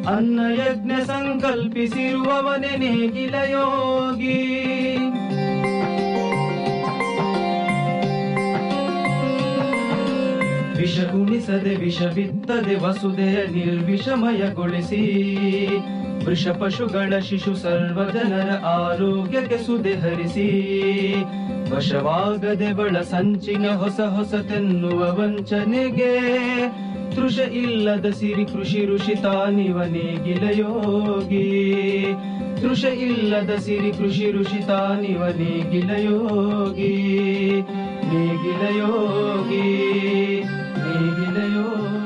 ಅನ್ನ ಯಜ್ಞ ಸಂಕಲ್ಪಿಸಿರುವವನೇ ನೇಗಿಲ ಯೋಗಿ ವಿಷ ಉಣಿಸದೆ ವಿಷ ಬಿತ್ತದೆ ವಸುದೆಯ ನಿರ್ವಿಷಮಯಗೊಳಿಸಿ ವೃಷ ಪಶುಗಳ ಶಿಶು ಸರ್ವ ಜನರ ಆರೋಗ್ಯಕ್ಕೆ ಸುದೆ ಹರಿಸಿ ವಶವಾಗದೆ ಬಳ ಸಂಚಿನ ಹೊಸ ಹೊಸತೆನ್ನುವ ವಂಚನೆಗೆ ತೃಷ ಇಲ್ಲದ ಸಿರಿ ಕೃಷಿ ಋಷಿ ತಾನಿವ ನೇಗಿಲ ಯೋಗಿ ತೃಷ ಇಲ್ಲದ ಸಿರಿ ಕೃಷಿ ಋಷಿ ತಾನಿವ ನೇಗಿಲ ಯೋಗಿ ನೇಗಿಲ ಯೋಗಿ ನೇಗಿಲ ಯೋಗಿ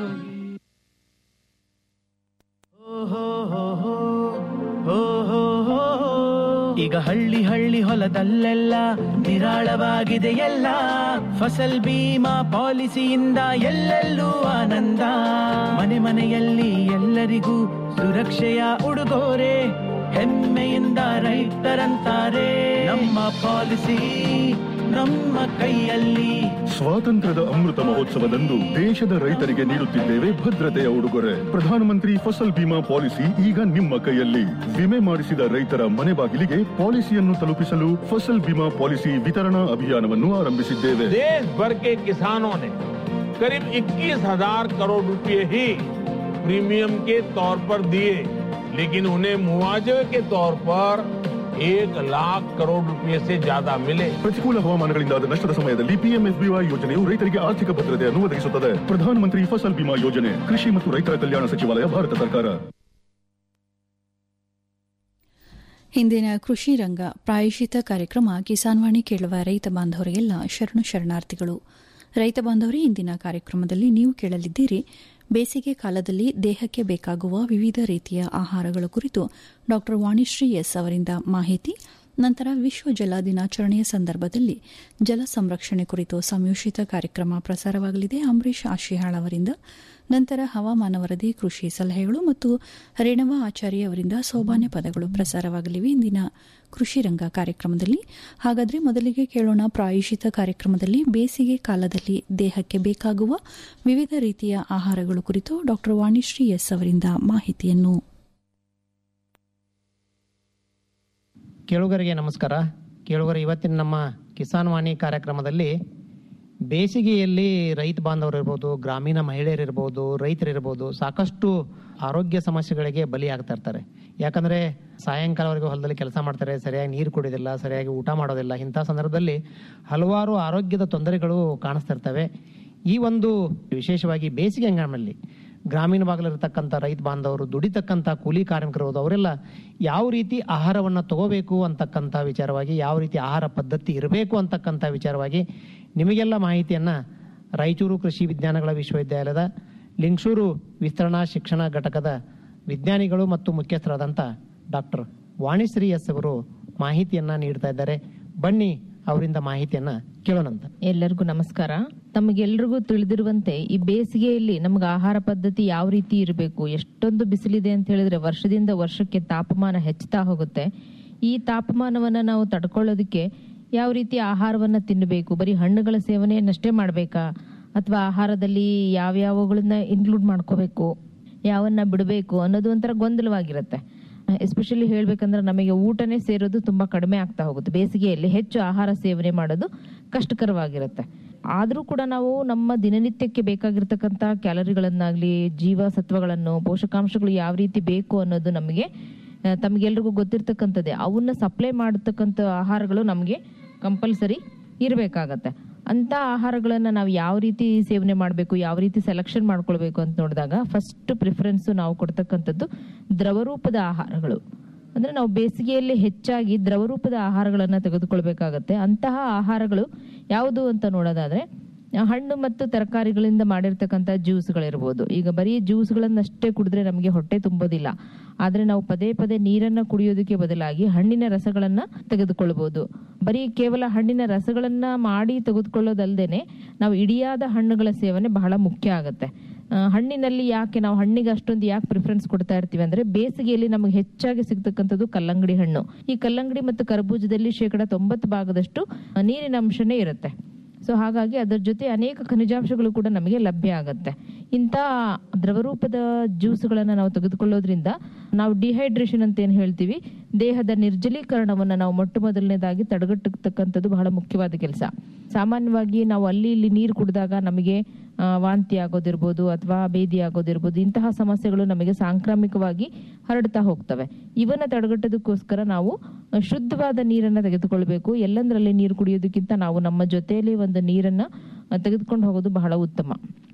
ಈಗ ಹಳ್ಳಿ ಹಳ್ಳಿ ಹೊಲದಲ್ಲೆಲ್ಲ ನಿರಾಳವಾಗಿದೆ ಎಲ್ಲ ಫಸಲ್ ಬೀಮಾ ಪಾಲಿಸಿಯಿಂದ ಎಲ್ಲೆಲ್ಲೂ ಆನಂದ ಮನೆ ಮನೆಯಲ್ಲಿ ಎಲ್ಲರಿಗೂ ಸುರಕ್ಷೆಯ ಉಡುಗೊರೆ ಹೆಮ್ಮೆಯಿಂದ ರೈತರಂತಾರೆ ನಮ್ಮ ಪಾಲಿಸಿ ನಮ್ಮ ಕೈಯಲ್ಲಿ ಸ್ವಾತಂತ್ರ್ಯದ ಅಮೃತ ಮಹೋತ್ಸವದಂದು ದೇಶದ ರೈತರಿಗೆ ನೀಡುತ್ತಿದ್ದೇವೆ ಭದ್ರತೆಯ ಉಡುಗೊರೆ ಪ್ರಧಾನಮಂತ್ರಿ ಫಸಲ್ ಬಿಮಾ ಪಾಲಿಸಿ ಈಗ ನಿಮ್ಮ ಕೈಯಲ್ಲಿ ವಿಮೆ ಮಾಡಿಸಿದ ರೈತರ ಮನೆ ಬಾಗಿಲಿಗೆ ಪಾಲಿಸಿಯನ್ನು ತಲುಪಿಸಲು ಫಸಲ್ ಬಿಮಾ ಪಾಲಿಸಿ ವಿತರಣಾ ಅಭಿಯಾನವನ್ನು ಆರಂಭಿಸಿದ್ದೇವೆ देश भर के किसानों ने करीब 21,000 करोड़ रुपए ही प्रीमियम के तौर पर दिए लेकिन उन्हें मुआवजे के तौर पर एक लाख करोड़ रुपए से ज्यादा मिले ಪ್ರತಿಕೂಲ ಹವಾಮಾನಗಳಿಂದಾದ ನಷ್ಟದ ಸಮಯದಲ್ಲಿ ಪಿಎಂಎಸ್ಬಿವೈ ಯೋಜನೆಯು ರೈತರಿಗೆ ಆರ್ಥಿಕ ಭದ್ರತೆಯನ್ನು ಒದಗಿಸುತ್ತದೆ ಪ್ರಧಾನಮಂತ್ರಿ ಫಸಲ್ ಬಿಮಾ ಯೋಜನೆ ಕೃಷಿ ಮತ್ತು ರೈತರ ಕಲ್ಯಾಣ ಸಚಿವಾಲಯ ಭಾರತ ಸರ್ಕಾರ ಹಿಂದಿನ ಕೃಷಿ ರಂಗ ಪ್ರಾಯಶಿತ ಕಾರ್ಯಕ್ರಮ ಕಿಸಾನ್ವಾಣಿ ಕೇಳುವ ರೈತ ಬಾಂಧವರಿಗೆಲ್ಲ ಶರಣು ಶರಣಾರ್ಥಿಗಳು ರೈತ ಬಾಂಧವರೇ ಇಂದಿನ ಕಾರ್ಯಕ್ರಮದಲ್ಲಿ ನೀವು ಕೇಳಲಿದ್ದೀರಿ ಬೇಸಿಗೆ ಕಾಲದಲ್ಲಿ ದೇಹಕ್ಕೆ ಬೇಕಾಗುವ ವಿವಿಧ ರೀತಿಯ ಆಹಾರಗಳ ಕುರಿತು ಡಾ ವಾಣಿಶ್ರೀ ಎಸ್ ಅವರಿಂದ ಮಾಹಿತಿ ನಂತರ ವಿಶ್ವ ಜಲ ದಿನಾಚರಣೆಯ ಸಂದರ್ಭದಲ್ಲಿ ಜಲ ಸಂರಕ್ಷಣೆ ಕುರಿತು ಸಂಯೋಜಿತ ಕಾರ್ಯಕ್ರಮ ಪ್ರಸಾರವಾಗಲಿದೆ ಅಂಬರೀಶ್ ಆಶಿಹಾಳ್ ಅವರಿಂದ ನಂತರ ಹವಾಮಾನ ವರದಿ ಕೃಷಿ ಸಲಹೆಗಳು ಮತ್ತು ರೇಣವ ಆಚಾರ್ಯ ಅವರಿಂದ ಸೋಬಾನೆ ಪದಗಳು ಪ್ರಸಾರವಾಗಲಿವೆ ಇಂದಿನ ಕೃಷಿ ರಂಗ ಕಾರ್ಯಕ್ರಮದಲ್ಲಿ ಹಾಗಾದರೆ ಮೊದಲಿಗೆ ಕೇಳೋಣ ಪ್ರಾಯಶಿತ ಕಾರ್ಯಕ್ರಮದಲ್ಲಿ ಬೇಸಿಗೆ ಕಾಲದಲ್ಲಿ ದೇಹಕ್ಕೆ ಬೇಕಾಗುವ ವಿವಿಧ ರೀತಿಯ ಆಹಾರಗಳು ಕುರಿತು ಡಾ ವಾಣಿಶ್ರೀ ಎಸ್ ಅವರಿಂದ ಮಾಹಿತಿಯನ್ನು ಕೇಳುಗರಿಗೆ ನಮಸ್ಕಾರ ಕೇಳುಗರ ಇವತ್ತಿನ ನಮ್ಮ ಕಿಸಾನ್ ವಾಣಿ ಕಾರ್ಯಕ್ರಮದಲ್ಲಿ ಬೇಸಿಗೆಯಲ್ಲಿ ರೈತ ಬಾಂಧವರು ಇರ್ಬೋದು ಗ್ರಾಮೀಣ ಮಹಿಳೆಯರಿರ್ಬೋದು ರೈತರಿರ್ಬೋದು ಸಾಕಷ್ಟು ಆರೋಗ್ಯ ಸಮಸ್ಯೆಗಳಿಗೆ ಬಲಿಯಾಗ್ತಾ ಇರ್ತಾರೆ ಯಾಕಂದ್ರೆ ಸಾಯಂಕಾಲವರೆಗೂ ಹೊಲದಲ್ಲಿ ಕೆಲಸ ಮಾಡ್ತಾರೆ ಸರಿಯಾಗಿ ನೀರು ಕುಡಿಯೋದಿಲ್ಲ ಸರಿಯಾಗಿ ಊಟ ಮಾಡೋದಿಲ್ಲ ಇಂಥ ಸಂದರ್ಭದಲ್ಲಿ ಹಲವಾರು ಆರೋಗ್ಯದ ತೊಂದರೆಗಳು ಕಾಣಿಸ್ತಾ ಇರ್ತವೆ ಈ ಒಂದು ವಿಶೇಷವಾಗಿ ಬೇಸಿಗೆ ಹಂಗಾಮಿನಲ್ಲಿ ಗ್ರಾಮೀಣ ಭಾಗದಲ್ಲಿರ್ತಕ್ಕಂಥ ರೈತ ಬಾಂಧವರು ದುಡಿತಕ್ಕಂಥ ಕೂಲಿ ಕಾರ್ಮಿಕರು ಅವರೆಲ್ಲ ಯಾವ ರೀತಿ ಆಹಾರವನ್ನು ತಗೋಬೇಕು ಅಂತಕ್ಕಂಥ ವಿಚಾರವಾಗಿ ಯಾವ ರೀತಿ ಆಹಾರ ಪದ್ಧತಿ ಇರಬೇಕು ಅಂತಕ್ಕಂಥ ವಿಚಾರವಾಗಿ ನಿಮಗೆಲ್ಲ ಮಾಹಿತಿಯನ್ನು ರಾಯಚೂರು ಕೃಷಿ ವಿಜ್ಞಾನಗಳ ವಿಶ್ವವಿದ್ಯಾಲಯದ ಲಿಂಗಸೂರು ವಿಸ್ತರಣಾ ಶಿಕ್ಷಣ ಘಟಕದ ವಿಜ್ಞಾನಿಗಳು ಮತ್ತು ಮುಖ್ಯಸ್ಥರಾದಂಥ ಡಾಕ್ಟರ್ ವಾಣಿಶ್ರೀ ಎಸ್ ಅವರು ಮಾಹಿತಿಯನ್ನ ನೀಡ್ತಾ ಇದ್ದಾರೆ ಬನ್ನಿ ಅವರಿಂದ ಮಾಹಿತಿಯನ್ನ ಕೇಳೋಣಂತ ಎಲ್ಲರಿಗೂ ನಮಸ್ಕಾರ ತಮಗೆಲ್ರಿಗೂ ತಿಳಿದಿರುವಂತೆ ಈ ಬೇಸಿಗೆಯಲ್ಲಿ ನಮ್ಗೆ ಆಹಾರ ಪದ್ಧತಿ ಯಾವ ರೀತಿ ಇರಬೇಕು ಎಷ್ಟೊಂದು ಬಿಸಿಲಿದೆ ಅಂತ ಹೇಳಿದ್ರೆ ವರ್ಷದಿಂದ ವರ್ಷಕ್ಕೆ ತಾಪಮಾನ ಹೆಚ್ಚುತ್ತಾ ಹೋಗುತ್ತೆ ಈ ತಾಪಮಾನವನ್ನ ನಾವು ತಡ್ಕೊಳ್ಳೋದಕ್ಕೆ ಯಾವ ರೀತಿ ಆಹಾರವನ್ನ ತಿನ್ನಬೇಕು ಬರೀ ಹಣ್ಣುಗಳ ಸೇವನೆಯನ್ನಷ್ಟೇ ಮಾಡಬೇಕಾ ಅಥವಾ ಆಹಾರದಲ್ಲಿ ಯಾವ್ಯಾವುಗಳನ್ನ ಇನ್ಕ್ಲೂಡ್ ಮಾಡ್ಕೋಬೇಕು ಯಾವನ್ನ ಬಿಡಬೇಕು ಅನ್ನೋದು ಒಂಥರ ಗೊಂದಲವಾಗಿರುತ್ತೆ ಎಸ್ಪೆಷಲಿ ಹೇಳ್ಬೇಕಂದ್ರೆ ನಮಗೆ ಊಟನೇ ಸೇರೋದು ತುಂಬಾ ಕಡಿಮೆ ಆಗ್ತಾ ಹೋಗುತ್ತೆ ಬೇಸಿಗೆಯಲ್ಲಿ ಹೆಚ್ಚು ಆಹಾರ ಸೇವನೆ ಮಾಡೋದು ಕಷ್ಟಕರವಾಗಿರುತ್ತೆ ಆದರೂ ಕೂಡ ನಾವು ನಮ್ಮ ದಿನನಿತ್ಯಕ್ಕೆ ಬೇಕಾಗಿರ್ತಕ್ಕಂಥ ಕ್ಯಾಲರಿಗಳನ್ನಾಗ್ಲಿ ಜೀವಸತ್ವಗಳನ್ನು ಪೋಷಕಾಂಶಗಳು ಯಾವ ರೀತಿ ಬೇಕು ಅನ್ನೋದು ನಮಗೆ ಆ, ತಮಗೆಲ್ರಿಗೂ ಗೊತ್ತಿರ್ತಕ್ಕಂಥದ್ದೇ ಅವನ್ನ ಸಪ್ಲೈ ಮಾಡತಕ್ಕಂಥ ಆಹಾರಗಳು ನಮಗೆ ಕಂಪಲ್ಸರಿ ಇರಬೇಕಾಗತ್ತೆ ಅಂತ ಆಹಾರಗಳನ್ನ ನಾವು ಯಾವ ರೀತಿ ಸೇವನೆ ಮಾಡಬೇಕು ಯಾವ ರೀತಿ ಸೆಲೆಕ್ಷನ್ ಮಾಡ್ಕೊಳ್ಬೇಕು ಅಂತ ನೋಡಿದಾಗ ಫಸ್ಟ್ ಪ್ರಿಫರೆನ್ಸ್ ನಾವು ಕೊಡ್ತಕ್ಕಂಥದ್ದು ದ್ರವರೂಪದ ಆಹಾರಗಳು ಅಂದ್ರೆ ನಾವು ಬೇಸಿಗೆಯಲ್ಲಿ ಹೆಚ್ಚಾಗಿ ದ್ರವರೂಪದ ಆಹಾರಗಳನ್ನ ತೆಗೆದುಕೊಳ್ಬೇಕಾಗತ್ತೆ ಅಂತಹ ಆಹಾರಗಳು ಯಾವುದು ಅಂತ ನೋಡೋದಾದ್ರೆ ಆ, ಹಣ್ಣು ಮತ್ತು ತರಕಾರಿಗಳಿಂದ ಮಾಡಿರ್ತಕ್ಕಂಥ ಜ್ಯೂಸ್ಗಳಿರ್ಬೋದು ಈಗ ಬರೀ ಜ್ಯೂಸ್ಗಳನ್ನಷ್ಟೇ ಕುಡಿದ್ರೆ ನಮಗೆ ಹೊಟ್ಟೆ ತುಂಬೋದಿಲ್ಲ ಆದ್ರೆ ನಾವು ಪದೇ ಪದೇ ನೀರನ್ನ ಕುಡಿಯೋದಕ್ಕೆ ಬದಲಾಗಿ ಹಣ್ಣಿನ ರಸಗಳನ್ನ ತೆಗೆದುಕೊಳ್ಬಹುದು ಬರೀ ಕೇವಲ ಹಣ್ಣಿನ ರಸಗಳನ್ನ ಮಾಡಿ ತೆಗೆದುಕೊಳ್ಳೋದಲ್ದೇನೆ ನಾವು ಇಡಿಯಾದ ಹಣ್ಣುಗಳ ಸೇವನೆ ಬಹಳ ಮುಖ್ಯ ಆಗುತ್ತೆ ಆ, ಹಣ್ಣಿನಲ್ಲಿ ಯಾಕೆ ನಾವು ಹಣ್ಣಿಗೆ ಅಷ್ಟೊಂದು ಯಾಕೆ ಪ್ರಿಫರೆನ್ಸ್ ಕೊಡ್ತಾ ಇರ್ತೀವಿ ಅಂದ್ರೆ ಬೇಸಿಗೆಯಲ್ಲಿ ನಮಗೆ ಹೆಚ್ಚಾಗಿ ಸಿಗ್ತಕ್ಕಂಥದ್ದು ಕಲ್ಲಂಗಡಿ ಹಣ್ಣು ಈ ಕಲ್ಲಂಗಡಿ ಮತ್ತು ಕರ್ಬೂಜದಲ್ಲಿ ಶೇಕಡ ತೊಂಬತ್ತು ಭಾಗದಷ್ಟು ಆ, ನೀರಿನ ಅಂಶನೇ ಇರುತ್ತೆ ಸೊ ಹಾಗಾಗಿ ಅದರ ಜೊತೆ ಅನೇಕ ಖನಿಜಾಂಶಗಳು ಕೂಡ ನಮಗೆ ಲಭ್ಯ ಆಗುತ್ತೆ ಇಂಥ ದ್ರವರೂಪದ ಜ್ಯೂಸ್ಗಳನ್ನು ನಾವು ತೆಗೆದುಕೊಳ್ಳೋದ್ರಿಂದ ನಾವು ಡಿಹೈಡ್ರೇಷನ್ ಅಂತ ಏನು ಹೇಳ್ತೀವಿ ದೇಹದ ನಿರ್ಜಲೀಕರಣವನ್ನು ನಾವು ಮೊಟ್ಟ ಮೊದಲನೇದಾಗಿ ತಡೆಗಟ್ಟತಕ್ಕಂಥದ್ದು ಬಹಳ ಮುಖ್ಯವಾದ ಕೆಲಸ ಸಾಮಾನ್ಯವಾಗಿ ನಾವು ಅಲ್ಲಿ ಇಲ್ಲಿ ನೀರು ಕುಡಿದಾಗ ನಮಗೆ ಆ, ವಾಂತಿ ಆಗೋದಿರ್ಬೋದು ಅಥವಾ ಬೇದಿ ಆಗೋದಿರ್ಬೋದು ಇಂತಹ ಸಮಸ್ಯೆಗಳು ನಮಗೆ ಸಾಂಕ್ರಾಮಿಕವಾಗಿ ಹರಡ್ತಾ ಹೋಗ್ತವೆ ಇವನ್ನ ತಡೆಗಟ್ಟೋದಕ್ಕೋಸ್ಕರ ನಾವು ಶುದ್ಧವಾದ ನೀರನ್ನು ತೆಗೆದುಕೊಳ್ಬೇಕು ಎಲ್ಲಂದ್ರಲ್ಲಿ ನೀರು ಕುಡಿಯೋದಕ್ಕಿಂತ ನಾವು ನಮ್ಮ ಜೊತೆಯಲ್ಲಿ ಒಂದು ನೀರನ್ನ ಆ, ತೆಗೆದುಕೊಂಡು ಹೋಗೋದು ಬಹಳ ಉತ್ತಮ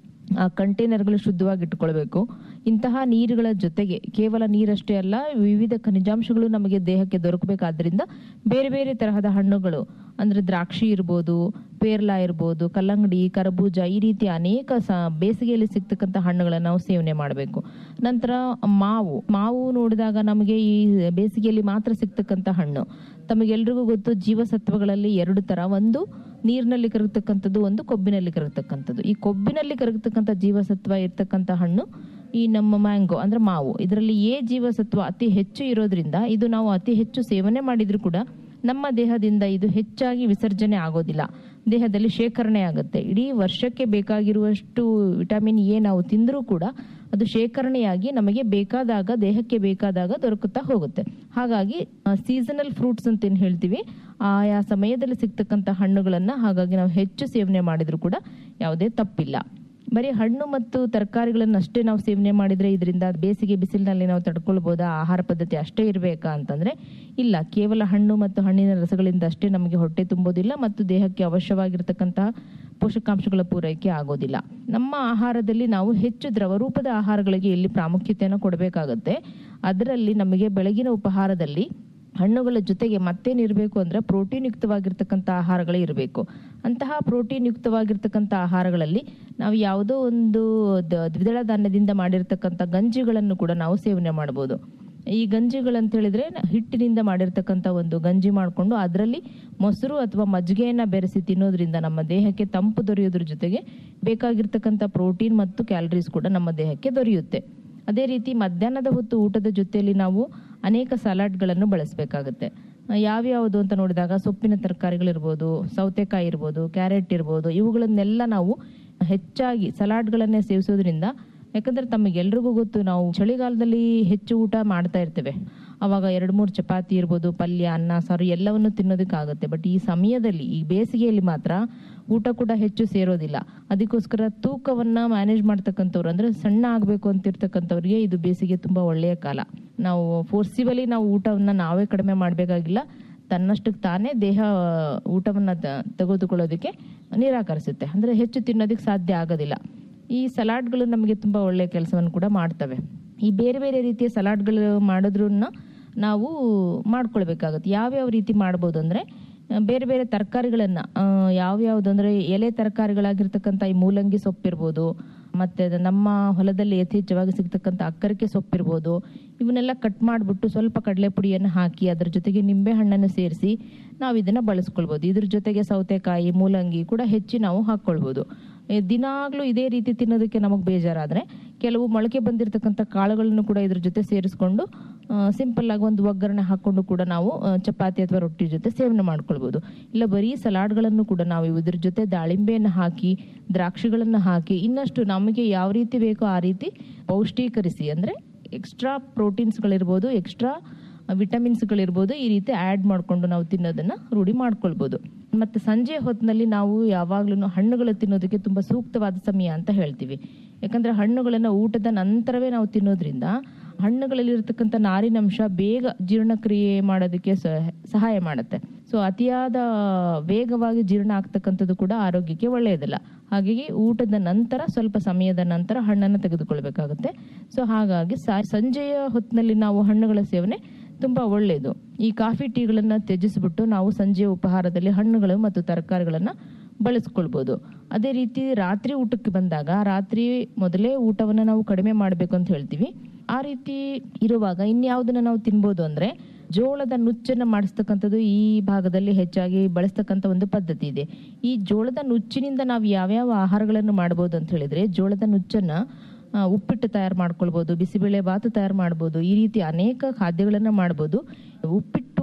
ಆ ಕಂಟೈನರ್ಗಳು ಶುದ್ಧವಾಗಿ ಇಟ್ಕೊಳ್ಬೇಕು ಇಂತಹ ನೀರುಗಳ ಜೊತೆಗೆ ಕೇವಲ ನೀರಷ್ಟೇ ಅಲ್ಲ ವಿವಿಧ ಖನಿಜಾಂಶಗಳು ನಮಗೆ ದೇಹಕ್ಕೆ ದೊರಕಬೇಕಾದ್ರಿಂದ ಬೇರೆ ಬೇರೆ ತರಹದ ಹಣ್ಣುಗಳು ಅಂದ್ರೆ ದ್ರಾಕ್ಷಿ ಇರ್ಬೋದು ಪೇರ್ಲ ಇರ್ಬೋದು ಕಲ್ಲಂಗಡಿ ಕರಬೂಜ ಈ ರೀತಿ ಅನೇಕ ಸ ಬೇಸಿಗೆಯಲ್ಲಿ ಸಿಗ್ತಕ್ಕಂಥ ಹಣ್ಣುಗಳನ್ನು ನಾವು ಸೇವನೆ ಮಾಡಬೇಕು ನಂತರ ಮಾವು ಮಾವು ನೋಡಿದಾಗ ನಮಗೆ ಈ ಬೇಸಿಗೆಯಲ್ಲಿ ಮಾತ್ರ ಸಿಗ್ತಕ್ಕಂಥ ಹಣ್ಣು ತಮಗೆಲ್ರಿಗೂ ಗೊತ್ತು ಜೀವಸತ್ವಗಳಲ್ಲಿ ಎರಡು ತರ ಒಂದು ನೀರಿನಲ್ಲಿ ಕರಗತಕ್ಕಂಥದ್ದು ಒಂದು ಕೊಬ್ಬಿನಲ್ಲಿ ಕರಗತಕ್ಕಂಥದ್ದು ಈ ಕೊಬ್ಬಿನಲ್ಲಿ ಕರಗತಕ್ಕಂಥ ಜೀವಸತ್ವ ಇರ್ತಕ್ಕಂಥ ಹಣ್ಣು ಈ ನಮ್ಮ ಮ್ಯಾಂಗೋ ಅಂದ್ರೆ ಮಾವು ಇದರಲ್ಲಿ ಎ ಜೀವಸತ್ವ ಅತಿ ಹೆಚ್ಚು ಇರೋದ್ರಿಂದ ಇದು ನಾವು ಅತಿ ಹೆಚ್ಚು ಸೇವನೆ ಮಾಡಿದ್ರು ಕೂಡ ನಮ್ಮ ದೇಹದಿಂದ ಇದು ಹೆಚ್ಚಾಗಿ ವಿಸರ್ಜನೆ ಆಗೋದಿಲ್ಲ ದೇಹದಲ್ಲಿ ಶೇಖರಣೆ ಆಗುತ್ತೆ ಇಡೀ ವರ್ಷಕ್ಕೆ ಬೇಕಾಗಿರುವಷ್ಟು ವಿಟಮಿನ್ ಎ ನಾವು ತಿಂದರೂ ಕೂಡ ಅದು ಶೇಖರಣೆಯಾಗಿ ನಮಗೆ ಬೇಕಾದಾಗ ದೇಹಕ್ಕೆ ಬೇಕಾದಾಗ ದೊರಕುತ್ತಾ ಹೋಗುತ್ತೆ ಹಾಗಾಗಿ ಸೀಸನಲ್ ಫ್ರೂಟ್ಸ್ ಅಂತ ಏನು ಹೇಳ್ತೀವಿ ಆಯಾ ಸಮಯದಲ್ಲಿ ಸಿಗ್ತಕ್ಕಂಥ ಹಣ್ಣುಗಳನ್ನ ಹಾಗಾಗಿ ನಾವು ಹೆಚ್ಚು ಸೇವನೆ ಮಾಡಿದ್ರು ಕೂಡ ಯಾವುದೇ ತಪ್ಪಿಲ್ಲ ಬರೀ ಹಣ್ಣು ಮತ್ತು ತರಕಾರಿಗಳನ್ನಷ್ಟೇ ನಾವು ಸೇವನೆ ಮಾಡಿದ್ರೆ ಇದರಿಂದ ಬೇಸಿಗೆ ಬಿಸಿಲಿನಲ್ಲಿ ನಾವು ತಡ್ಕೊಳ್ಬೋದಾ ಆಹಾರ ಪದ್ಧತಿ ಅಷ್ಟೇ ಇರಬೇಕಾ ಅಂತಂದ್ರೆ ಇಲ್ಲ ಕೇವಲ ಹಣ್ಣು ಮತ್ತು ಹಣ್ಣಿನ ರಸಗಳಿಂದ ಅಷ್ಟೇ ನಮಗೆ ಹೊಟ್ಟೆ ತುಂಬೋದಿಲ್ಲ ಮತ್ತು ದೇಹಕ್ಕೆ ಅವಶ್ಯವಾಗಿರ್ತಕ್ಕಂತಹ ಪೋಷಕಾಂಶಗಳ ಪೂರೈಕೆ ಆಗೋದಿಲ್ಲ ನಮ್ಮ ಆಹಾರದಲ್ಲಿ ನಾವು ಹೆಚ್ಚು ದ್ರವರೂಪದ ಆಹಾರಗಳಿಗೆ ಎಲ್ಲಿ ಪ್ರಾಮುಖ್ಯತೆಯನ್ನು ಕೊಡಬೇಕಾಗತ್ತೆ ಅದರಲ್ಲಿ ನಮಗೆ ಬೆಳಗಿನ ಉಪಹಾರದಲ್ಲಿ ಹಣ್ಣುಗಳ ಜೊತೆಗೆ ಮತ್ತೇನಿರಬೇಕು ಅಂದ್ರೆ ಪ್ರೋಟೀನ್ ಯುಕ್ತವಾಗಿರ್ತಕ್ಕಂಥ ಆಹಾರಗಳೇ ಇರಬೇಕು ಅಂತಹ ಪ್ರೋಟೀನ್ ಯುಕ್ತವಾಗಿರ್ತಕ್ಕಂಥ ಆಹಾರಗಳಲ್ಲಿ ನಾವು ಯಾವುದೋ ಒಂದು ದ- ದ್ವಿದಳ ಧಾನ್ಯದಿಂದ ಮಾಡಿರ್ತಕ್ಕಂಥ ಗಂಜಿಗಳನ್ನು ಕೂಡ ನಾವು ಸೇವನೆ ಮಾಡಬಹುದು ಈ ಗಂಜಿಗಳಂತ ಹೇಳಿದ್ರೆ ನ- ಹಿಟ್ಟಿನಿಂದ ಮಾಡಿರ್ತಕ್ಕಂಥ ಒಂದು ಗಂಜಿ ಮಾಡಿಕೊಂಡು ಅದರಲ್ಲಿ ಮೊಸರು ಅಥವಾ ಮಜ್ಜಿಗೆಯನ್ನ ಬೆರೆಸಿ ತಿನ್ನೋದ್ರಿಂದ ನಮ್ಮ ದೇಹಕ್ಕೆ ತಂಪು ದೊರೆಯೋದ್ರ ಜೊತೆಗೆ ಬೇಕಾಗಿರ್ತಕ್ಕಂಥ ಪ್ರೋಟೀನ್ ಮತ್ತು ಕ್ಯಾಲರೀಸ್ ಕೂಡ ನಮ್ಮ ದೇಹಕ್ಕೆ ದೊರೆಯುತ್ತೆ ಅದೇ ರೀತಿ ಮಧ್ಯಾಹ್ನದ ಹೊತ್ತು ಊಟದ ಜೊತೆಯಲ್ಲಿ ನಾವು ಅನೇಕ ಸಲಾಡ್ಗಳನ್ನು ಬಳಸಬೇಕಾಗುತ್ತೆ ಯಾವ್ಯಾವುದು ಅಂತ ನೋಡಿದಾಗ ಸೊಪ್ಪಿನ ತರಕಾರಿಗಳಿರ್ಬೋದು ಸೌತೆಕಾಯಿ ಇರ್ಬೋದು ಕ್ಯಾರೆಟ್ ಇರ್ಬೋದು ಇವುಗಳನ್ನೆಲ್ಲ ನಾವು ಹೆಚ್ಚಾಗಿ ಸಲಾಡ್ಗಳನ್ನೇ ಸೇವಿಸೋದ್ರಿಂದ ಯಾಕಂದ್ರೆ ತಮಗೆಲ್ರಿಗೂ ಗೊತ್ತು ನಾವು ಚಳಿಗಾಲದಲ್ಲಿ ಹೆಚ್ಚು ಊಟ ಮಾಡ್ತಾ ಇರ್ತೇವೆ ಅವಾಗ ಎರಡು ಮೂರು ಚಪಾತಿ ಇರ್ಬೋದು ಪಲ್ಯ ಅನ್ನ ಸಾರು ಎಲ್ಲವನ್ನು ತಿನ್ನೋದಕ್ಕಾಗುತ್ತೆ ಬಟ್ ಈ ಸಮಯದಲ್ಲಿ ಈ ಬೇಸಿಗೆಯಲ್ಲಿ ಮಾತ್ರ ಊಟ ಕೂಡ ಹೆಚ್ಚು ಸೇರೋದಿಲ್ಲ ಅದಕ್ಕೋಸ್ಕರ ತೂಕವನ್ನ ಮ್ಯಾನೇಜ್ ಮಾಡ್ತಕ್ಕಂಥವ್ರು ಅಂದ್ರೆ ಸಣ್ಣ ಆಗಬೇಕು ಅಂತಿರ್ತಕ್ಕಂಥವ್ರಿಗೆ ಇದು ಬೇಸಿಗೆ ತುಂಬಾ ಒಳ್ಳೆಯ ಕಾಲ ನಾವು ಫೋರ್ಸಿಬಲಿ ನಾವು ಊಟವನ್ನ ನಾವೇ ಕಡಿಮೆ ಮಾಡಬೇಕಾಗಿಲ್ಲ ತನ್ನಷ್ಟಕ್ಕೆ ತಾನೇ ದೇಹ ಊಟವನ್ನ ತ- ತೆಗೆದುಕೊಳ್ಳೋದಕ್ಕೆ ನಿರಾಕರಿಸುತ್ತೆ ಅಂದ್ರೆ ಹೆಚ್ಚು ತಿನ್ನೋದಕ್ಕೆ ಸಾಧ್ಯ ಆಗೋದಿಲ್ಲ ಈ ಸಲಾಡ್ಗಳು ನಮಗೆ ತುಂಬಾ ಒಳ್ಳೆಯ ಕೆಲಸವನ್ನು ಕೂಡ ಮಾಡ್ತವೆ ಈ ಬೇರೆ ಬೇರೆ ರೀತಿಯ ಸಲಾಡ್ಗಳು ಮಾಡೋದ್ರನ್ನ ನಾವು ಮಾಡ್ಕೊಳ್ಬೇಕಾಗತ್ತೆ ಯಾವ್ಯಾವ ರೀತಿ ಮಾಡ್ಬೋದು ಅಂದ್ರೆ ಆ, ಬೇರೆ ಬೇರೆ ತರಕಾರಿಗಳನ್ನ ಯಾವ್ಯಾವ್ದು ಅಂದ್ರೆ ಎಲೆ ತರಕಾರಿಗಳಾಗಿರ್ತಕ್ಕಂಥ ಈ ಮೂಲಂಗಿ ಸೊಪ್ಪಿರ್ಬೋದು ಮತ್ತೆ ಅದು ನಮ್ಮ ಹೊಲದಲ್ಲಿ ಯಥೇಚ್ಛವಾಗಿ ಸಿಗ್ತಕ್ಕಂಥ ಅಕ್ಕರಿಕೆ ಸೊಪ್ಪಿರ್ಬೋದು ಇವನ್ನೆಲ್ಲ ಕಟ್ ಮಾಡಿಬಿಟ್ಟು ಸ್ವಲ್ಪ ಕಡಲೆ ಪುಡಿಯನ್ನು ಹಾಕಿ ಅದ್ರ ಜೊತೆಗೆ ನಿಂಬೆ ಹಣ್ಣನ್ನು ಸೇರಿಸಿ ನಾವು ಇದನ್ನ ಬಳಸ್ಕೊಳ್ಬೋದು ಇದ್ರ ಜೊತೆಗೆ ಸೌತೆಕಾಯಿ ಮೂಲಂಗಿ ಕೂಡ ಹೆಚ್ಚಿ ನಾವು ಹಾಕ್ಕೊಳ್ಬೋದು ಏ, ದಿನಾಗ್ಲೂ ಇದೇ ರೀತಿ ತಿನ್ನೋದಕ್ಕೆ ನಮಗೆ ಬೇಜಾರಾದ್ರೆ ಕೆಲವು ಮೊಳಕೆ ಬಂದಿರತಕ್ಕಂಥ ಕಾಳುಗಳನ್ನು ಕೂಡ ಇದ್ರ ಜೊತೆ ಸೇರಿಸ್ಕೊಂಡು ಸಿಂಪಲ್ ಆಗಿ ಒಂದು ಒಗ್ಗರಣೆ ಹಾಕೊಂಡು ಕೂಡ ನಾವು ಆ, ಚಪಾತಿ ಅಥವಾ ರೊಟ್ಟಿ ಜೊತೆ ಸೇವನೆ ಮಾಡ್ಕೊಳ್ಬೋದು ಇಲ್ಲ ಬರೀ ಸಲಾಡ್ಗಳನ್ನು ಕೂಡ ನಾವು ಇದ್ರ ಜೊತೆ ದಾಳಿಂಬೆಯನ್ನು ಹಾಕಿ ದ್ರಾಕ್ಷಿಗಳನ್ನು ಹಾಕಿ ಇನ್ನಷ್ಟು ನಮಗೆ ಯಾವ ರೀತಿ ಬೇಕೋ ಆ ರೀತಿ ಪೌಷ್ಟೀಕರಿಸಿ ಅಂದ್ರೆ ಎಕ್ಸ್ಟ್ರಾ ಪ್ರೋಟೀನ್ಸ್ಗಳಿರ್ಬೋದು ಎಕ್ಸ್ಟ್ರಾ ವಿಟಮಿನ್ಸ್ಗಳಿರ್ಬೋದು ಈ ರೀತಿ ಆ್ಯಡ್ ಮಾಡಿಕೊಂಡು ನಾವು ತಿನ್ನೋದನ್ನ ರೂಢಿ ಮಾಡ್ಕೊಳ್ಬೋದು ಮತ್ತೆ ಸಂಜೆ ಹೊತ್ತಿನಲ್ಲಿ ನಾವು ಯಾವಾಗ್ಲೂ ಹಣ್ಣುಗಳು ತಿನ್ನೋದಕ್ಕೆ ತುಂಬಾ ಸೂಕ್ತವಾದ ಸಮಯ ಅಂತ ಹೇಳ್ತೀವಿ ಯಾಕಂದ್ರೆ ಹಣ್ಣುಗಳನ್ನ ಊಟದ ನಂತರವೇ ನಾವು ತಿನ್ನೋದ್ರಿಂದ ಹಣ್ಣುಗಳಲ್ಲಿ ಇರತಕ್ಕಂಥ ನಾರಿನಂಶ ಬೇಗ ಜೀರ್ಣಕ್ರಿಯೆ ಮಾಡೋದಕ್ಕೆ ಸಹ- ಸಹಾಯ ಮಾಡುತ್ತೆ ಸೊ ಅತಿಯಾದ ವೇಗವಾಗಿ ಜೀರ್ಣ ಆಗ್ತಕ್ಕಂಥದ್ದು ಕೂಡ ಆರೋಗ್ಯಕ್ಕೆ ಒಳ್ಳೆಯದಲ್ಲ ಹಾಗಾಗಿ ಊಟದ ನಂತರ ಸ್ವಲ್ಪ ಸಮಯದ ನಂತರ ಹಣ್ಣನ್ನು ತೆಗೆದುಕೊಳ್ಬೇಕಾಗುತ್ತೆ ಸೊ ಹಾಗಾಗಿ ಸಾ- ಸಂಜೆಯ ಹೊತ್ತಿನಲ್ಲಿ ನಾವು ಹಣ್ಣುಗಳ ಸೇವನೆ ತುಂಬಾ ಒಳ್ಳೆಯದು ಈ ಕಾಫಿ ಟೀಗಳನ್ನ ತ್ಯಜಿಸ್ಬಿಟ್ಟು ನಾವು ಸಂಜೆಯ ಉಪಹಾರದಲ್ಲಿ ಹಣ್ಣುಗಳು ಮತ್ತು ತರಕಾರಿಗಳನ್ನ ಬಳಸ್ಕೊಳ್ಬೋದು ಅದೇ ರೀತಿ ರಾತ್ರಿ ಊಟಕ್ಕೆ ಬಂದಾಗ ರಾತ್ರಿ ಮೊದಲೇ ಊಟವನ್ನ ನಾವು ಕಡಿಮೆ ಮಾಡಬೇಕು ಅಂತ ಹೇಳ್ತೀವಿ ಆ ರೀತಿ ಇರುವಾಗ ಇನ್ಯಾವುದನ್ನ ನಾವು ತಿನ್ಬೋದು ಅಂದ್ರೆ ಜೋಳದ ನುಚ್ಚನ್ನ ಮಾಡಿಸ್ತಕ್ಕಂಥದ್ದು ಈ ಭಾಗದಲ್ಲಿ ಹೆಚ್ಚಾಗಿ ಬಳಸ್ತಕ್ಕಂಥ ಒಂದು ಪದ್ಧತಿ ಇದೆ ಈ ಜೋಳದ ನುಚ್ಚಿನಿಂದ ನಾವು ಯಾವ್ಯಾವ ಆಹಾರಗಳನ್ನು ಮಾಡ್ಬೋದು ಅಂತ ಹೇಳಿದ್ರೆ ಜೋಳದ ನುಚ್ಚನ್ನ ಆ, ಉಪ್ಪಿಟ್ಟು ತಯಾರು ಮಾಡ್ಕೊಳ್ಬೋದು ಬಿಸಿಬೇಳೆ ಬಾತು ತಯಾರು ಮಾಡ್ಬೋದು ಈ ರೀತಿ ಅನೇಕ ಖಾದ್ಯಗಳನ್ನ ಮಾಡ್ಬೋದು ಉಪ್ಪಿಟ್ಟು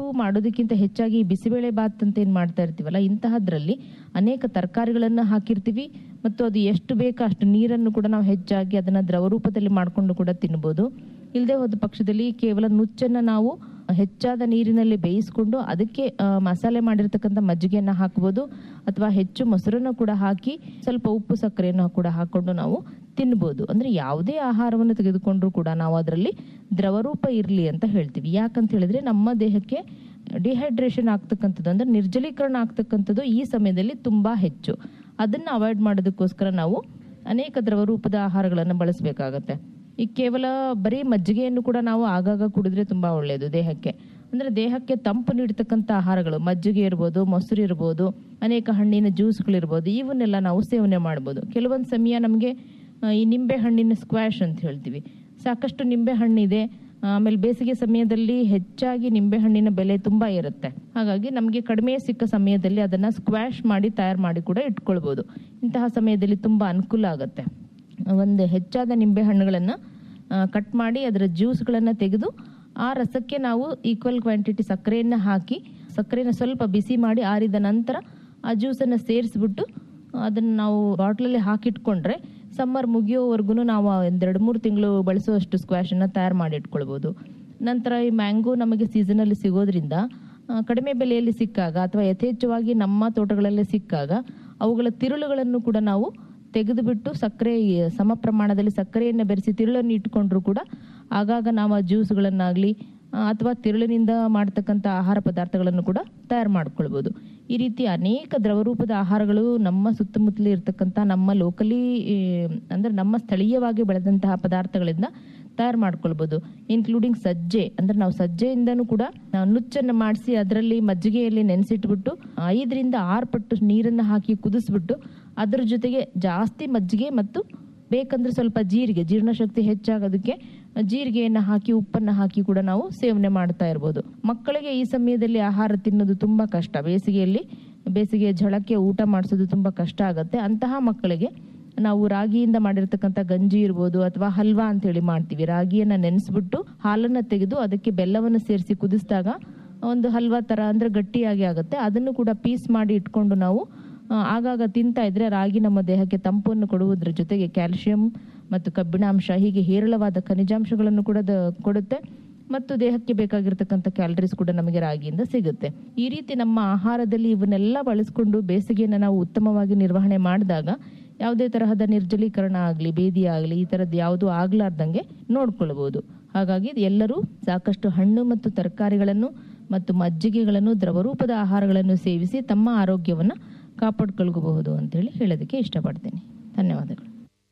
ಮಾಡೋದಕ್ಕಿಂತ ಹೆಚ್ಚಾಗಿ ಈ ಬಿಸಿಬೇಳೆ ಬಾತ್ ಅಂತ ಏನು ಮಾಡ್ತಾ ಇರ್ತೀವಲ್ಲ ಇಂತಹದ್ರಲ್ಲಿ ಅನೇಕ ತರಕಾರಿಗಳನ್ನು ಹಾಕಿರ್ತೀವಿ ಮತ್ತು ಅದು ಎಷ್ಟು ಬೇಕೋ ಅಷ್ಟು ನೀರನ್ನು ಕೂಡ ನಾವು ಹೆಚ್ಚಾಗಿ ಅದನ್ನು ದ್ರವ ರೂಪದಲ್ಲಿ ಮಾಡಿಕೊಂಡು ಕೂಡ ತಿನ್ಬೋದು ಇಲ್ಲದೆ ಹೋದ ಪಕ್ಷದಲ್ಲಿ ಕೇವಲ ನುಚ್ಚನ್ನು ನಾವು ಹೆಚ್ಚಾದ ನೀರಿನಲ್ಲಿ ಬೇಯಿಸ್ಕೊಂಡು ಅದಕ್ಕೆ ಆ, ಮಸಾಲೆ ಮಾಡಿರ್ತಕ್ಕಂಥ ಮಜ್ಜಿಗೆಯನ್ನು ಹಾಕ್ಬೋದು ಅಥವಾ ಹೆಚ್ಚು ಮೊಸರನ್ನು ಕೂಡ ಹಾಕಿ ಸ್ವಲ್ಪ ಉಪ್ಪು ಸಕ್ಕರೆಯನ್ನು ಕೂಡ ಹಾಕೊಂಡು ನಾವು ತಿನ್ಬೋದು ಅಂದ್ರೆ ಯಾವುದೇ ಆಹಾರವನ್ನು ತೆಗೆದುಕೊಂಡ್ರೂ ಕೂಡ ನಾವು ಅದರಲ್ಲಿ ದ್ರವರೂಪ ಇರಲಿ ಅಂತ ಹೇಳ್ತೀವಿ ಯಾಕಂತ ಹೇಳಿದ್ರೆ ನಮ್ಮ ದೇಹಕ್ಕೆ ಡಿಹೈಡ್ರೇಷನ್ ಆಗ್ತಕ್ಕಂಥದ್ದು ಅಂದ್ರೆ ನಿರ್ಜಲೀಕರಣ ಆಗ್ತಕ್ಕಂಥದ್ದು ಈ ಸಮಯದಲ್ಲಿ ತುಂಬಾ ಹೆಚ್ಚು ಅದನ್ನು ಅವಾಯ್ಡ್ ಮಾಡೋದಕ್ಕೋಸ್ಕರ ನಾವು ಅನೇಕ ದ್ರವರೂಪದ ಆಹಾರಗಳನ್ನು ಬಳಸಬೇಕಾಗತ್ತೆ ಈ ಕೇವಲ ಬರೀ ಮಜ್ಜಿಗೆಯನ್ನು ಕೂಡ ನಾವು ಆಗಾಗ ಕುಡಿದ್ರೆ ತುಂಬಾ ಒಳ್ಳೆಯದು ದೇಹಕ್ಕೆ ಅಂದ್ರೆ ದೇಹಕ್ಕೆ ತಂಪು ನೀಡತಕ್ಕಂಥ ಆಹಾರಗಳು ಮಜ್ಜಿಗೆ ಇರ್ಬೋದು ಮೊಸರು ಇರ್ಬೋದು ಅನೇಕ ಹಣ್ಣಿನ ಜ್ಯೂಸ್ಗಳಿರ್ಬೋದು ಇವನ್ನೆಲ್ಲ ನಾವು ಸೇವನೆ ಮಾಡ್ಬೋದು ಕೆಲವೊಂದು ಸಮಯ ನಮಗೆ ಈ ನಿಂಬೆ ಹಣ್ಣಿನ ಸ್ಕ್ವಾಶ್ ಅಂತ ಹೇಳ್ತೀವಿ ಸಾಕಷ್ಟು ನಿಂಬೆ ಹಣ್ಣಿದೆ ಆಮೇಲೆ ಬೇಸಿಗೆ ಸಮಯದಲ್ಲಿ ಹೆಚ್ಚಾಗಿ ನಿಂಬೆ ಹಣ್ಣಿನ ಬೆಲೆ ತುಂಬಾ ಇರುತ್ತೆ ಹಾಗಾಗಿ ನಮಗೆ ಕಡಿಮೆ ಸಿಕ್ಕ ಸಮಯದಲ್ಲಿ ಅದನ್ನ ಸ್ಕ್ವಾಶ್ ಮಾಡಿ ತಯಾರು ಮಾಡಿ ಕೂಡ ಇಟ್ಕೊಳ್ಬೋದು ಇಂತಹ ಸಮಯದಲ್ಲಿ ತುಂಬಾ ಅನುಕೂಲ ಆಗುತ್ತೆ ಒಂದು ಹೆಚ್ಚಾದ ನಿಂಬೆ ಹಣ್ಣುಗಳನ್ನು ಕಟ್ ಮಾಡಿ ಅದರ ಜ್ಯೂಸ್ಗಳನ್ನು ತೆಗೆದು ಆ ರಸಕ್ಕೆ ನಾವು ಈಕ್ವಲ್ ಕ್ವಾಂಟಿಟಿ ಸಕ್ಕರೆಯನ್ನು ಹಾಕಿ ಸಕ್ಕರೆನ ಸ್ವಲ್ಪ ಬಿಸಿ ಮಾಡಿ ಆರಿದ ನಂತರ ಆ ಜ್ಯೂಸನ್ನು ಸೇರಿಸ್ಬಿಟ್ಟು ಅದನ್ನು ನಾವು ಬಾಟ್ಲಲ್ಲಿ ಹಾಕಿಟ್ಕೊಂಡ್ರೆ ಸಮ್ಮರ್ ಮುಗಿಯೋವರೆಗೂ ನಾವು ಒಂದೆರಡು ಮೂರು ತಿಂಗಳು ಬಳಸುವಷ್ಟು ಸ್ಕ್ವಾಶನ್ನು ತಯಾರು ಮಾಡಿ ಇಟ್ಕೊಳ್ಬೋದು ನಂತರ ಈ ಮ್ಯಾಂಗೋ ನಮಗೆ ಸೀಸನಲ್ಲಿ ಸಿಗೋದ್ರಿಂದ ಆ, ಕಡಿಮೆ ಬೆಲೆಯಲ್ಲಿ ಸಿಕ್ಕಾಗ ಅಥವಾ ಯಥೇಚ್ಛವಾಗಿ ನಮ್ಮ ತೋಟಗಳಲ್ಲಿ ಸಿಕ್ಕಾಗ ಅವುಗಳ ತಿರುಳುಗಳನ್ನು ಕೂಡ ನಾವು ತೆಗೆದುಬಿಟ್ಟು ಸಕ್ಕರೆ ಸಮ ಪ್ರಮಾಣದಲ್ಲಿ ಸಕ್ಕರೆಯನ್ನು ಬೆರೆಸಿ ತಿರುಳನ್ನು ಇಟ್ಕೊಂಡ್ರು ಕೂಡ ಆಗಾಗ ನಾವು ಆ ಜ್ಯೂಸ್ಗಳನ್ನಾಗಲಿ ಅಥವಾ ತಿರುಳಿನಿಂದ ಮಾಡ್ತಕ್ಕಂಥ ಆಹಾರ ಪದಾರ್ಥಗಳನ್ನು ಕೂಡ ತಯಾರು ಮಾಡ್ಕೊಳ್ಬೋದು ಈ ರೀತಿ ಅನೇಕ ದ್ರವರೂಪದ ಆಹಾರಗಳು ನಮ್ಮ ಸುತ್ತಮುತ್ತಲೇ ಇರ್ತಕ್ಕಂಥ ನಮ್ಮ ಲೋಕಲಿ ಅಂದ್ರೆ ನಮ್ಮ ಸ್ಥಳೀಯವಾಗಿ ಬೆಳೆದಂತಹ ಪದಾರ್ಥಗಳಿಂದ ತಯಾರು ಮಾಡ್ಕೊಳ್ಬೋದು ಇನ್ಕ್ಲೂಡಿಂಗ್ ಸಜ್ಜೆ ಅಂದ್ರೆ ನಾವು ಸಜ್ಜೆಯಿಂದನೂ ಕೂಡ ನಾವು ನುಚ್ಚನ್ನು ಮಾಡಿಸಿ ಅದರಲ್ಲಿ ಮಜ್ಜಿಗೆಯಲ್ಲಿ ನೆನೆಸಿಟ್ಬಿಟ್ಟು ಐದರಿಂದ ಆರು ಪಟ್ಟು ನೀರನ್ನು ಹಾಕಿ ಕುದಿಸ್ಬಿಟ್ಟು ಅದರ ಜೊತೆಗೆ ಜಾಸ್ತಿ ಮಜ್ಜಿಗೆ ಮತ್ತು ಬೇಕಂದ್ರೆ ಸ್ವಲ್ಪ ಜೀರಿಗೆ ಜೀರ್ಣಶಕ್ತಿ ಹೆಚ್ಚಾಗೋದಕ್ಕೆ ಜೀರಿಗೆಯನ್ನು ಹಾಕಿ ಉಪ್ಪನ್ನು ಹಾಕಿ ಕೂಡ ನಾವು ಸೇವನೆ ಮಾಡ್ತಾ ಇರ್ಬೋದು ಮಕ್ಕಳಿಗೆ ಈ ಸಮಯದಲ್ಲಿ ಆಹಾರ ತಿನ್ನೋದು ತುಂಬಾ ಕಷ್ಟ ಬೇಸಿಗೆಯಲ್ಲಿ ಬೇಸಿಗೆ ಝಳಕ್ಕೆ ಊಟ ಮಾಡಿಸೋದು ತುಂಬಾ ಕಷ್ಟ ಆಗುತ್ತೆ ಅಂತಹ ಮಕ್ಕಳಿಗೆ ನಾವು ರಾಗಿಯಿಂದ ಮಾಡಿರ್ತಕ್ಕಂಥ ಗಂಜಿ ಇರ್ಬೋದು ಅಥವಾ ಹಲ್ವಾ ಅಂತೇಳಿ ಮಾಡ್ತೀವಿ ರಾಗಿಯನ್ನ ನೆನೆಸ್ಬಿಟ್ಟು ಹಾಲನ್ನ ತೆಗೆದು ಅದಕ್ಕೆ ಬೆಲ್ಲವನ್ನು ಸೇರಿಸಿ ಕುದಿಸಿದಾಗ ಒಂದು ಹಲ್ವಾ ತರ ಅಂದ್ರೆ ಗಟ್ಟಿಯಾಗಿ ಆಗುತ್ತೆ ಅದನ್ನು ಕೂಡ ಪೀಸ್ ಮಾಡಿ ಇಟ್ಕೊಂಡು ನಾವು ಆ, ಆಗಾಗ ತಿಂತಾ ಇದ್ರೆ ರಾಗಿ ನಮ್ಮ ದೇಹಕ್ಕೆ ತಂಪನ್ನು ಕೊಡುವುದರ ಜೊತೆಗೆ ಕ್ಯಾಲ್ಸಿಯಂ ಮತ್ತು ಕಬ್ಬಿಣಾಂಶ ಹೀಗೆ ಹೇರಳವಾದ ಖನಿಜಾಂಶಗಳನ್ನು ಕೂಡ ದ- ಕೊಡುತ್ತೆ ಮತ್ತು ದೇಹಕ್ಕೆ ಬೇಕಾಗಿರ್ತಕ್ಕಂಥ ಕ್ಯಾಲರೀಸ್ ಕೂಡ ನಮಗೆ ರಾಗಿಯಿಂದ ಸಿಗುತ್ತೆ ಈ ರೀತಿ ನಮ್ಮ ಆಹಾರದಲ್ಲಿ ಇವನ್ನೆಲ್ಲ ಬಳಸ್ಕೊಂಡು ಬೇಸಿಗೆಯನ್ನು ನಾವು ಉತ್ತಮವಾಗಿ ನಿರ್ವಹಣೆ ಮಾಡಿದಾಗ ಯಾವುದೇ ತರಹದ ನಿರ್ಜಲೀಕರಣ ಆಗಲಿ ಬೇದಿ ಆಗಲಿ ಈ ಥರದ್ದು ಯಾವುದೂ ಆಗ್ಲಾರ್ದಂಗೆ ನೋಡ್ಕೊಳ್ಬಹುದು ಹಾಗಾಗಿ ಎಲ್ಲರೂ ಸಾಕಷ್ಟು ಹಣ್ಣು ಮತ್ತು ತರಕಾರಿಗಳನ್ನು ಮತ್ತು ಮಜ್ಜಿಗೆಗಳನ್ನು ದ್ರವರೂಪದ ಆಹಾರಗಳನ್ನು ಸೇವಿಸಿ ತಮ್ಮ ಆರೋಗ್ಯವನ್ನು ಕಾಪಾಡ್ಕೊಳ್ಬಹುದು ಅಂತೇಳಿ ಹೇಳೋದಕ್ಕೆ ಇಷ್ಟಪಡ್ತೇನೆ ಧನ್ಯವಾದಗಳು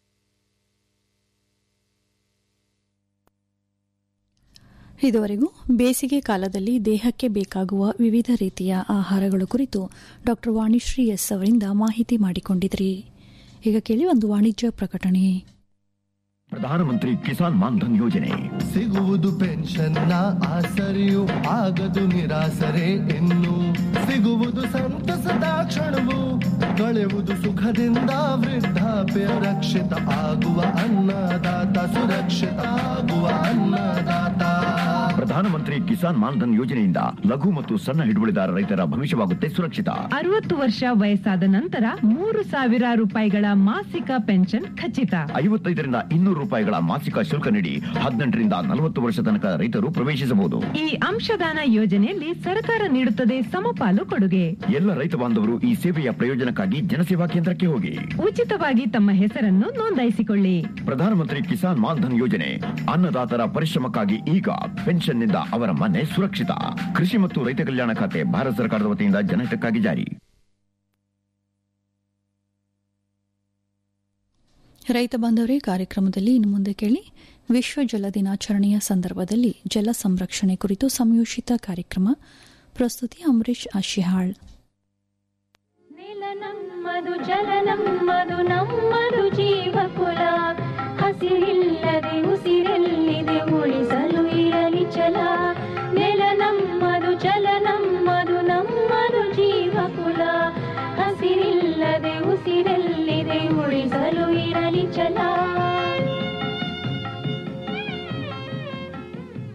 ಇದುವರೆಗೂ ಬೇಸಿಗೆ ಕಾಲದಲ್ಲಿ ದೇಹಕ್ಕೆ ಬೇಕಾಗುವ ವಿವಿಧ ರೀತಿಯ ಆಹಾರಗಳು ಕುರಿತು ಡಾಕ್ಟರ್ ವಾಣಿಶ್ರೀ ಎಸ್ ಅವರಿಂದ ಮಾಹಿತಿ ಮಾಡಿಕೊಂಡಿದ್ರಿ ಈಗ ಕೇಳಿ ಒಂದು ವಾಣಿಜ್ಯ ಪ್ರಕಟಣೆ ಪ್ರಧಾನಮಂತ್ರಿ ಕಿಸಾನ್ ಮಾನ್ಧನ್ ಯೋಜನೆ ಸಿಗುವುದು ಪೆನ್ಷನ್ನ ಆಸರೆಯು ಆಗದು ನಿರಾಸರೆ ಇನ್ನು ಸಿಗುವುದು ಸಂತಸದ ಕ್ಷಣವು ಕಳೆಯುವುದು ಸುಖದಿಂದ ವೃದ್ಧಾಪ್ಯ ರಕ್ಷಿತ ಆಗುವ ಅನ್ನದಾತ ಸುರಕ್ಷಿತ ಆಗುವ ಅನ್ನದಾತ ಪ್ರಧಾನಮಂತ್ರಿ ಕಿಸಾನ್ ಮಾನ್ಧನ್ ಯೋಜನೆಯಿಂದ ಲಘು ಮತ್ತು ಸಣ್ಣ ಹಿಡುವಳಿದಾರ ರೈತರ ಭವಿಷ್ಯವಾಗುತ್ತೆ ಸುರಕ್ಷಿತ ಅರವತ್ತು ವರ್ಷ ವಯಸ್ಸಾದ ನಂತರ ಮೂರು ಸಾವಿರ ರೂಪಾಯಿಗಳ ಮಾಸಿಕ ಪೆನ್ಷನ್ ಖಚಿತ ಐವತ್ತೈದರಿಂದ ಇನ್ನೂರು ರೂಪಾಯಿಗಳ ಮಾಸಿಕ ಶುಲ್ಕ ನೀಡಿ ಹದಿನೆಂಟರಿಂದ ನಲವತ್ತು ವರ್ಷ ತನಕ ರೈತರು ಪ್ರವೇಶಿಸಬಹುದು ಈ ಅಂಶದಾನ ಯೋಜನೆಯಲ್ಲಿ ಸರ್ಕಾರ ನೀಡುತ್ತದೆ ಸಮಪಾಲು ಕೊಡುಗೆ ಎಲ್ಲ ರೈತ ಬಾಂಧವರು ಈ ಸೇವೆಯ ಪ್ರಯೋಜನಕ್ಕಾಗಿ ಜನಸೇವಾ ಕೇಂದ್ರಕ್ಕೆ ಹೋಗಿ ಉಚಿತವಾಗಿ ತಮ್ಮ ಹೆಸರನ್ನು ನೋಂದಾಯಿಸಿಕೊಳ್ಳಿ ಪ್ರಧಾನಮಂತ್ರಿ ಕಿಸಾನ್ ಮಾನ್ಧನ್ ಯೋಜನೆ ಅನ್ನದಾತರ ಪರಿಶ್ರಮಕ್ಕಾಗಿ ಈಗ ಪೆನ್ಷನ್ನಿಂದ ಅವರ ಮನೆ ಸುರಕ್ಷಿತ ಕೃಷಿ ಮತ್ತು ರೈತ ಕಲ್ಯಾಣ ಖಾತೆ ಭಾರತ ಸರ್ಕಾರದ ವತಿಯಿಂದ ಜನಹಿತಕ್ಕಾಗಿ ಜಾರಿ ರೈತ ಬಾಂಧವರೇ ಕಾರ್ಯಕ್ರಮದಲ್ಲಿ ಇನ್ನು ಮುಂದೆ ಕೇಳಿ ವಿಶ್ವ ಜಲ ದಿನಾಚರಣೆಯ ಸಂದರ್ಭದಲ್ಲಿ ಜಲ ಸಂರಕ್ಷಣೆ ಕುರಿತು ಸಂಯೋಜಿತ ಕಾರ್ಯಕ್ರಮ ಪ್ರಸ್ತುತಿ ಅಂಬರೀಶ್ ಆಶಿಹಾಳ್ ನೆಲ ನಮ್ಮದು ಜಲ ನಮ್ಮದು ನಮ್ಮದು ಜೀವಕುಲ ಹಸಿರಿಲ್ಲದೆ ಉಸಿರೆಲ್ಲಿದೆ ಉಳಿಸಲು ಇರಲಿ ಛಲ ನೆಲ ನಮ್ಮದು ಜಲ ನಮ್ಮದು ನಮ್ಮದು ಜೀವಕುಲ ಹಸಿರಿಲ್ಲದೆ ಉಸಿರೆಲ್ಲಿದೆ ಉಳಿಸಲು ಇರಲಿ ಛಲ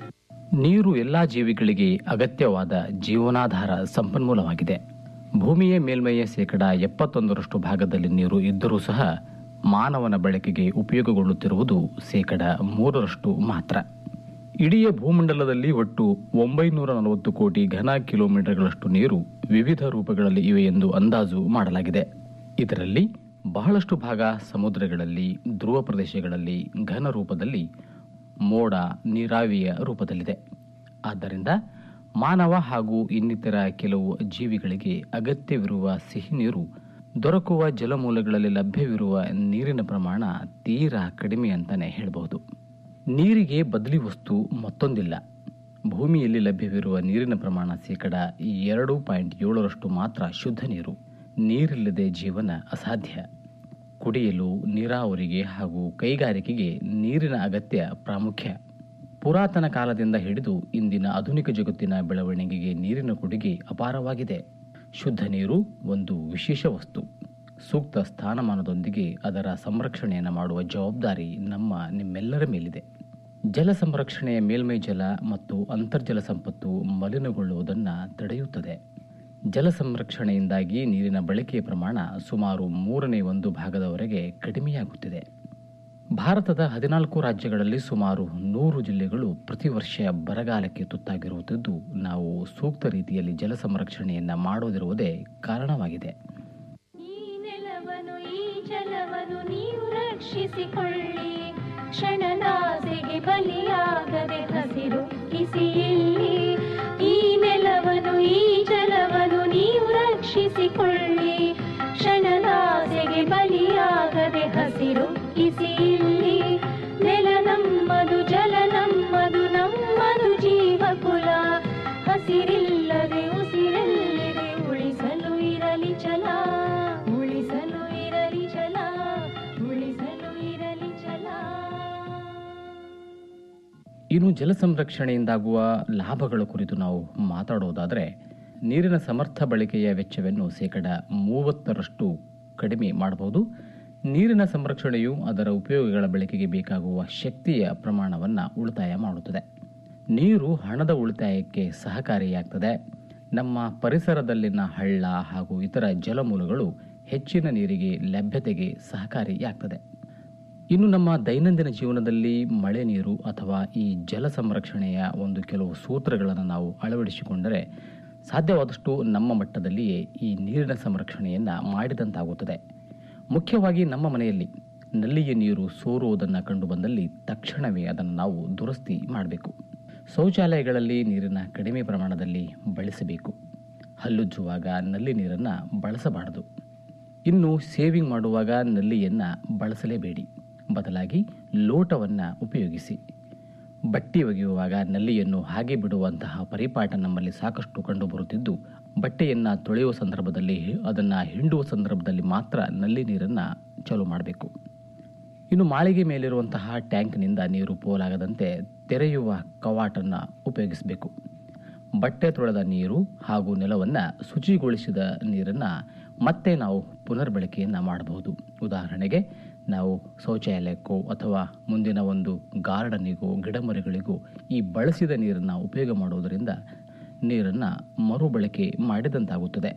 ನೀರು ಎಲ್ಲಾ ಜೀವಿಗಳಿಗೆ ಅಗತ್ಯವಾದ ಜೀವನಾಧಾರ ಸಂಪನ್ಮೂಲವಾಗಿದೆ ಭೂಮಿಯ ಮೇಲ್ಮೈಯ ಶೇಕಡ ಎಪ್ಪತ್ತೊಂದರಷ್ಟು ಭಾಗದಲ್ಲಿ ನೀರು ಇದ್ದರೂ ಸಹ ಮಾನವನ ಬಳಕೆಗೆ ಉಪಯೋಗಗೊಳ್ಳುತ್ತಿರುವುದು ಶೇಕಡ ಮೂರರಷ್ಟು ಮಾತ್ರ ಇಡೀ ಭೂಮಂಡಲದಲ್ಲಿ ಒಟ್ಟು ಒಂಬೈನೂರ ನಲವತ್ತು ಕೋಟಿ ಘನ ಕಿಲೋಮೀಟರ್ಗಳಷ್ಟು ನೀರು ವಿವಿಧ ರೂಪಗಳಲ್ಲಿ ಇವೆ ಎಂದು ಅಂದಾಜು ಮಾಡಲಾಗಿದೆ ಇದರಲ್ಲಿ ಬಹಳಷ್ಟು ಭಾಗ ಸಮುದ್ರಗಳಲ್ಲಿ ಧ್ರುವ ಪ್ರದೇಶಗಳಲ್ಲಿ ಘನ ರೂಪದಲ್ಲಿ ಮೋಡ ನೀರಾವಿಯ ರೂಪದಲ್ಲಿದೆ ಆದ್ದರಿಂದ ಮಾನವ ಹಾಗೂ ಇನ್ನಿತರ ಕೆಲವು ಜೀವಿಗಳಿಗೆ ಅಗತ್ಯವಿರುವ ಸಿಹಿ ನೀರು ದೊರಕುವ ಜಲಮೂಲಗಳಲ್ಲಿ ಲಭ್ಯವಿರುವ ನೀರಿನ ಪ್ರಮಾಣ ತೀರಾ ಕಡಿಮೆ ಅಂತಾನೆ ಹೇಳಬಹುದು ನೀರಿಗೆ ಬದಲಿ ವಸ್ತು ಮತ್ತೊಂದಿಲ್ಲ ಭೂಮಿಯಲ್ಲಿ ಲಭ್ಯವಿರುವ ನೀರಿನ ಪ್ರಮಾಣ ಶೇಕಡ ಎರಡು ಪಾಯಿಂಟ್ ಏಳರಷ್ಟು ಮಾತ್ರ ಶುದ್ಧ ನೀರು ನೀರಿಲ್ಲದೆ ಜೀವನ ಅಸಾಧ್ಯ ಕುಡಿಯಲು ನೀರಾವರಿಗೆ ಹಾಗೂ ಕೈಗಾರಿಕೆಗೆ ನೀರಿನ ಅಗತ್ಯ ಪ್ರಾಮುಖ್ಯ ಪುರಾತನ ಕಾಲದಿಂದ ಹಿಡಿದು ಇಂದಿನ ಆಧುನಿಕ ಜಗತ್ತಿನ ಬೆಳವಣಿಗೆಗೆ ನೀರಿನ ಕೊಡುಗೆ ಅಪಾರವಾಗಿದೆ ಶುದ್ಧ ನೀರು ಒಂದು ವಿಶೇಷ ವಸ್ತು ಸೂಕ್ತ ಸ್ಥಾನಮಾನದೊಂದಿಗೆ ಅದರ ಸಂರಕ್ಷಣೆಯನ್ನು ಮಾಡುವ ಜವಾಬ್ದಾರಿ ನಮ್ಮ ನಿಮ್ಮೆಲ್ಲರ ಮೇಲಿದೆ ಜಲ ಸಂರಕ್ಷಣೆಯ ಮೇಲ್ಮೈ ಜಲ ಮತ್ತು ಅಂತರ್ಜಲ ಸಂಪತ್ತು ಮಲಿನಗೊಳ್ಳುವುದನ್ನು ತಡೆಯುತ್ತದೆ ಜಲ ಸಂರಕ್ಷಣೆಯಿಂದಾಗಿ ನೀರಿನ ಬಳಕೆಯ ಪ್ರಮಾಣ ಸುಮಾರು ಮೂರನೇ ಒಂದು ಭಾಗದವರೆಗೆ ಕಡಿಮೆಯಾಗುತ್ತಿದೆ ಭಾರತದ ಹದಿನಾಲ್ಕು ರಾಜ್ಯಗಳಲ್ಲಿ ಸುಮಾರು ನೂರು ಜಿಲ್ಲೆಗಳು ಪ್ರತಿ ವರ್ಷ ಬರಗಾಲಕ್ಕೆ ತುತ್ತಾಗಿರುತ್ತಿದ್ದು ನಾವು ಸೂಕ್ತ ರೀತಿಯಲ್ಲಿ ಜಲ ಸಂರಕ್ಷಣೆಯನ್ನ ಮಾಡೋದಿರುವುದೇ ಕಾರಣವಾಗಿದೆ ಈ ನೆಲವನ್ನು ಈ ಜಲವನ್ನು ನೀವು ರಕ್ಷಿಸಿಕೊಳ್ಳಿ ಕ್ಷಣನಾಸೆಗೆ ಬಲಿಯಾಗದೆ ಹಸಿರು ಕಿಸಿ ಇಲ್ಲಿ ಈ ನೆಲವನ್ನು ಈ ಜಲವನ್ನು ನೀವು ರಕ್ಷಿಸಿಕೊಳ್ಳಿ ಕ್ಷಣನಾಸೆಗೆ ಬಲಿಯಾಗದೆ ಹಸಿರು ಕಿಸಿ ಇಲ್ಲಿ ನೆಲ ನಮ್ಮದು ಜಲ ನಮ್ಮದು ನಮ್ಮದು ಜೀವಕುಲ ಹಸಿರಿಲ್ಲದೆ ಉಸಿರೆಲ್ಲಿದೆ ಉಳಿಸಲು ಇರಲಿ ಛಲ ಉಳಿಸಲು ಇರಲಿ ಛಲ ಉಳಿಸಲು ಇರಲಿ ಛಲ ಇನ್ನು ಜಲ ಸಂರಕ್ಷಣೆಯಿಂದಾಗುವ ಲಾಭಗಳ ಕುರಿತು ನಾವು ಮಾತಾಡೋದಾದರೆ ನೀರಿನ ಸಮರ್ಥ ಬಳಕೆಯ ವೆಚ್ಚವನ್ನು ಶೇಕಡ ಮೂವತ್ತರಷ್ಟು ಕಡಿಮೆ ಮಾಡಬಹುದು ನೀರಿನ ಸಂರಕ್ಷಣೆಯು ಅದರ ಉಪಯೋಗಗಳ ಬಳಕೆಗೆ ಬೇಕಾಗುವ ಶಕ್ತಿಯ ಪ್ರಮಾಣವನ್ನು ಉಳಿತಾಯ ಮಾಡುತ್ತದೆ ನೀರು ಹಣದ ಉಳಿತಾಯಕ್ಕೆ ಸಹಕಾರಿಯಾಗ್ತದೆ ನಮ್ಮ ಪರಿಸರದಲ್ಲಿನ ಹಳ್ಳ ಹಾಗೂ ಇತರ ಜಲಮೂಲಗಳು ಹೆಚ್ಚಿನ ನೀರಿಗೆ ಲಭ್ಯತೆಗೆ ಸಹಕಾರಿಯಾಗ್ತದೆ ಇನ್ನು ನಮ್ಮ ದೈನಂದಿನ ಜೀವನದಲ್ಲಿ ಮಳೆ ನೀರು ಅಥವಾ ಈ ಜಲ ಸಂರಕ್ಷಣೆಯ ಒಂದು ಕೆಲವು ಸೂತ್ರಗಳನ್ನು ನಾವು ಅಳವಡಿಸಿಕೊಂಡರೆ ಸಾಧ್ಯವಾದಷ್ಟು ನಮ್ಮ ಮಟ್ಟದಲ್ಲಿಯೇ ಈ ನೀರಿನ ಸಂರಕ್ಷಣೆಯನ್ನು ಮಾಡಿದಂತಾಗುತ್ತದೆ ಮುಖ್ಯವಾಗಿ ನಮ್ಮ ಮನೆಯಲ್ಲಿ ನಲ್ಲಿಯ ನೀರು ಸೋರುವುದನ್ನು ಕಂಡುಬಂದಲ್ಲಿ ತಕ್ಷಣವೇ ಅದನ್ನು ನಾವು ದುರಸ್ತಿ ಮಾಡಬೇಕು ಶೌಚಾಲಯಗಳಲ್ಲಿ ನೀರಿನ ಕಡಿಮೆ ಪ್ರಮಾಣದಲ್ಲಿ ಬಳಸಬೇಕು ಹಲ್ಲುಜ್ಜುವಾಗ ನಲ್ಲಿ ನೀರನ್ನು ಬಳಸಬಾರದು ಇನ್ನು ಸೇವಿಂಗ್ ಮಾಡುವಾಗ ನಲ್ಲಿಯನ್ನು ಬಳಸಲೇಬೇಡಿ ಬದಲಾಗಿ ಲೋಟವನ್ನು ಉಪಯೋಗಿಸಿ ಬಟ್ಟೆ ಒಗೆಯುವಾಗ ನಲ್ಲಿಯನ್ನು ಹಾಗೆ ಬಿಡುವಂತಹ ಪರಿಪಾಠ ನಮ್ಮಲ್ಲಿ ಸಾಕಷ್ಟು ಕಂಡುಬರುತ್ತಿದ್ದು ಬಟ್ಟೆಯನ್ನು ತೊಳೆಯುವ ಸಂದರ್ಭದಲ್ಲಿ ಅದನ್ನು ಹಿಂಡುವ ಸಂದರ್ಭದಲ್ಲಿ ಮಾತ್ರ ನಲ್ಲಿ ನೀರನ್ನು ಚಾಲು ಮಾಡಬೇಕು ಇನ್ನು ಮಾಳಿಗೆ ಮೇಲಿರುವಂತಹ ಟ್ಯಾಂಕ್ನಿಂದ ನೀರು ಪೋಲಾಗದಂತೆ ತೆರೆಯುವ ಕವಾಟನ್ನು ಉಪಯೋಗಿಸಬೇಕು ಬಟ್ಟೆ ತೊಳೆದ ನೀರು ಹಾಗೂ ನೆಲವನ್ನು ಶುಚಿಗೊಳಿಸಿದ ನೀರನ್ನು ಮತ್ತೆ ನಾವು ಪುನರ್ಬಳಕೆಯನ್ನು ಮಾಡಬಹುದು ಉದಾಹರಣೆಗೆ ನಾವು ಶೌಚಾಲಯಕ್ಕೋ ಅಥವಾ ಮುಂದಿನ ಒಂದು ಗಾರ್ಡನಿಗೋ ಗಿಡಮರಗಳಿಗೋ ಈ ಬಳಸಿದ ನೀರನ್ನು ಉಪಯೋಗ ಮಾಡುವುದರಿಂದ ನೀರನ್ನು ಮರುಬಳಕೆ ಮಾಡಿದಂತಾಗುತ್ತದೆ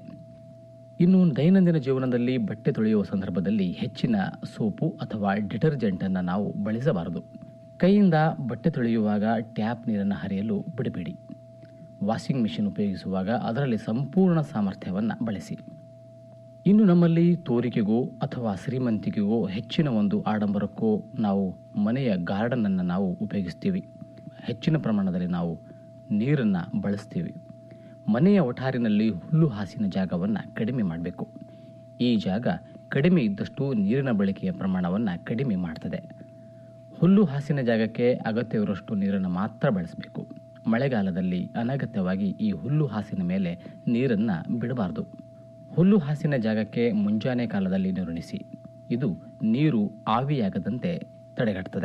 ಇನ್ನು ದೈನಂದಿನ ಜೀವನದಲ್ಲಿ ಬಟ್ಟೆ ತೊಳೆಯುವ ಸಂದರ್ಭದಲ್ಲಿ ಹೆಚ್ಚಿನ ಸೋಪು ಅಥವಾ ಡಿಟರ್ಜೆಂಟನ್ನು ನಾವು ಬಳಸಬಾರದು ಕೈಯಿಂದ ಬಟ್ಟೆ ತೊಳೆಯುವಾಗ ಟ್ಯಾಪ್ ನೀರನ್ನು ಹರಿಯಲು ಬಿಡಬೇಡಿ ವಾಷಿಂಗ್ ಮಿಷಿನ್ ಉಪಯೋಗಿಸುವಾಗ ಅದರಲ್ಲಿ ಸಂಪೂರ್ಣ ಸಾಮರ್ಥ್ಯವನ್ನು ಬಳಸಿ ಇನ್ನು ನಮ್ಮಲ್ಲಿ ತೋರಿಕೆಗೋ ಅಥವಾ ಶ್ರೀಮಂತಿಕೆಗೋ ಹೆಚ್ಚಿನ ಒಂದು ಆಡಂಬರಕ್ಕೋ ನಾವು ಮನೆಯ ಗಾರ್ಡನನ್ನು ನಾವು ಉಪಯೋಗಿಸ್ತೀವಿ ಹೆಚ್ಚಿನ ಪ್ರಮಾಣದಲ್ಲಿ ನಾವು ನೀರನ್ನು ಬಳಸ್ತೀವಿ ಮನೆಯ ಒಠಾರಿನಲ್ಲಿ ಹುಲ್ಲು ಹಾಸಿನ ಜಾಗವನ್ನು ಕಡಿಮೆ ಮಾಡಬೇಕು ಈ ಜಾಗ ಕಡಿಮೆ ಇದ್ದಷ್ಟು ನೀರಿನ ಬಳಕೆಯ ಪ್ರಮಾಣವನ್ನು ಕಡಿಮೆ ಮಾಡ್ತದೆ ಹುಲ್ಲು ಹಾಸಿನ ಜಾಗಕ್ಕೆ ಅಗತ್ಯವಿರುವಷ್ಟು ನೀರನ್ನು ಮಾತ್ರ ಬಳಸಬೇಕು ಮಳೆಗಾಲದಲ್ಲಿ ಅನಗತ್ಯವಾಗಿ ಈ ಹುಲ್ಲು ಹಾಸಿನ ಮೇಲೆ ನೀರನ್ನು ಬಿಡಬಾರದು ಹುಲ್ಲು ಹಾಸಿನ ಜಾಗಕ್ಕೆ ಮುಂಜಾನೆ ಕಾಲದಲ್ಲಿ ನೀರುಣಿಸಿ ಇದು ನೀರು ಆವಿಯಾಗದಂತೆ ತಡೆಗಟ್ಟುತ್ತದೆ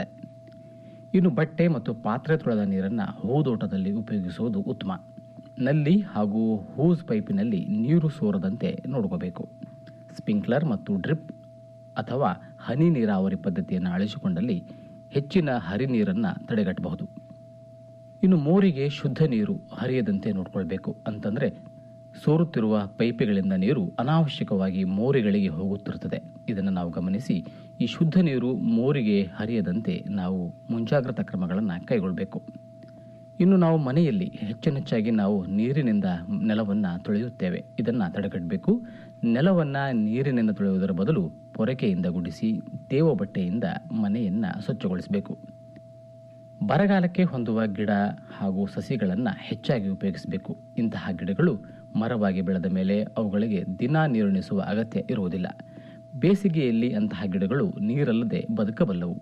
ಇನ್ನು ಬಟ್ಟೆ ಮತ್ತು ಪಾತ್ರೆ ತೊಳೆದ ನೀರನ್ನು ಹೂದೋಟದಲ್ಲಿ ಉಪಯೋಗಿಸುವುದು ಉತ್ತಮ ನಲ್ಲಿ ಹಾಗೂ ಹೂಸ್ ಪೈಪಿನಲ್ಲಿ ನೀರು ಸೋರದಂತೆ ನೋಡ್ಕೋಬೇಕು ಸ್ಪ್ರಿಂಕ್ಲರ್ ಮತ್ತು ಡ್ರಿಪ್ ಅಥವಾ ಹನಿ ನೀರಾವರಿ ಪದ್ಧತಿಯನ್ನು ಅಳಿಸಿಕೊಂಡಲ್ಲಿ ಹೆಚ್ಚಿನ ಹರಿ ನೀರನ್ನು ತಡೆಗಟ್ಟಬಹುದು ಇನ್ನು ಮೋರಿಗೆ ಶುದ್ಧ ನೀರು ಹರಿಯದಂತೆ ನೋಡ್ಕೊಳ್ಬೇಕು ಅಂತಂದ್ರೆ ಸೋರುತ್ತಿರುವ ಪೈಪುಗಳಿಂದ ನೀರು ಅನಾವಶ್ಯಕವಾಗಿ ಮೋರಿಗಳಿಗೆ ಹೋಗುತ್ತಿರುತ್ತದೆ ಇದನ್ನು ನಾವು ಗಮನಿಸಿ ಈ ಶುದ್ಧ ನೀರು ಮೋರಿಗೆ ಹರಿಯದಂತೆ ನಾವು ಮುಂಜಾಗ್ರತಾ ಕ್ರಮಗಳನ್ನು ಕೈಗೊಳ್ಳಬೇಕು ಇನ್ನು ನಾವು ಮನೆಯಲ್ಲಿ ಹೆಚ್ಚೆಚ್ಚಾಗಿ ನಾವು ನೀರಿನಿಂದ ನೆಲವನ್ನು ತೊಳೆಯುತ್ತೇವೆ ಇದನ್ನು ತಡೆಗಟ್ಟಬೇಕು ನೆಲವನ್ನು ನೀರಿನಿಂದ ತೊಳೆಯುವುದರ ಬದಲು ಪೊರಕೆಯಿಂದ ಗುಡಿಸಿ ತೇವ ಬಟ್ಟೆಯಿಂದ ಮನೆಯನ್ನು ಸ್ವಚ್ಛಗೊಳಿಸಬೇಕು ಬರಗಾಲಕ್ಕೆ ಹೊಂದುವ ಗಿಡ ಹಾಗೂ ಸಸಿಗಳನ್ನು ಹೆಚ್ಚಾಗಿ ಉಪಯೋಗಿಸಬೇಕು ಇಂತಹ ಗಿಡಗಳು ಮರವಾಗಿ ಬೆಳೆದ ಮೇಲೆ ಅವುಗಳಿಗೆ ದಿನಾ ನೀರುಣಿಸುವ ಅಗತ್ಯ ಇರುವುದಿಲ್ಲ ಬೇಸಿಗೆಯಲ್ಲಿ ಅಂತಹ ಗಿಡಗಳು ನೀರಲ್ಲದೆ ಬದುಕಬಲ್ಲವು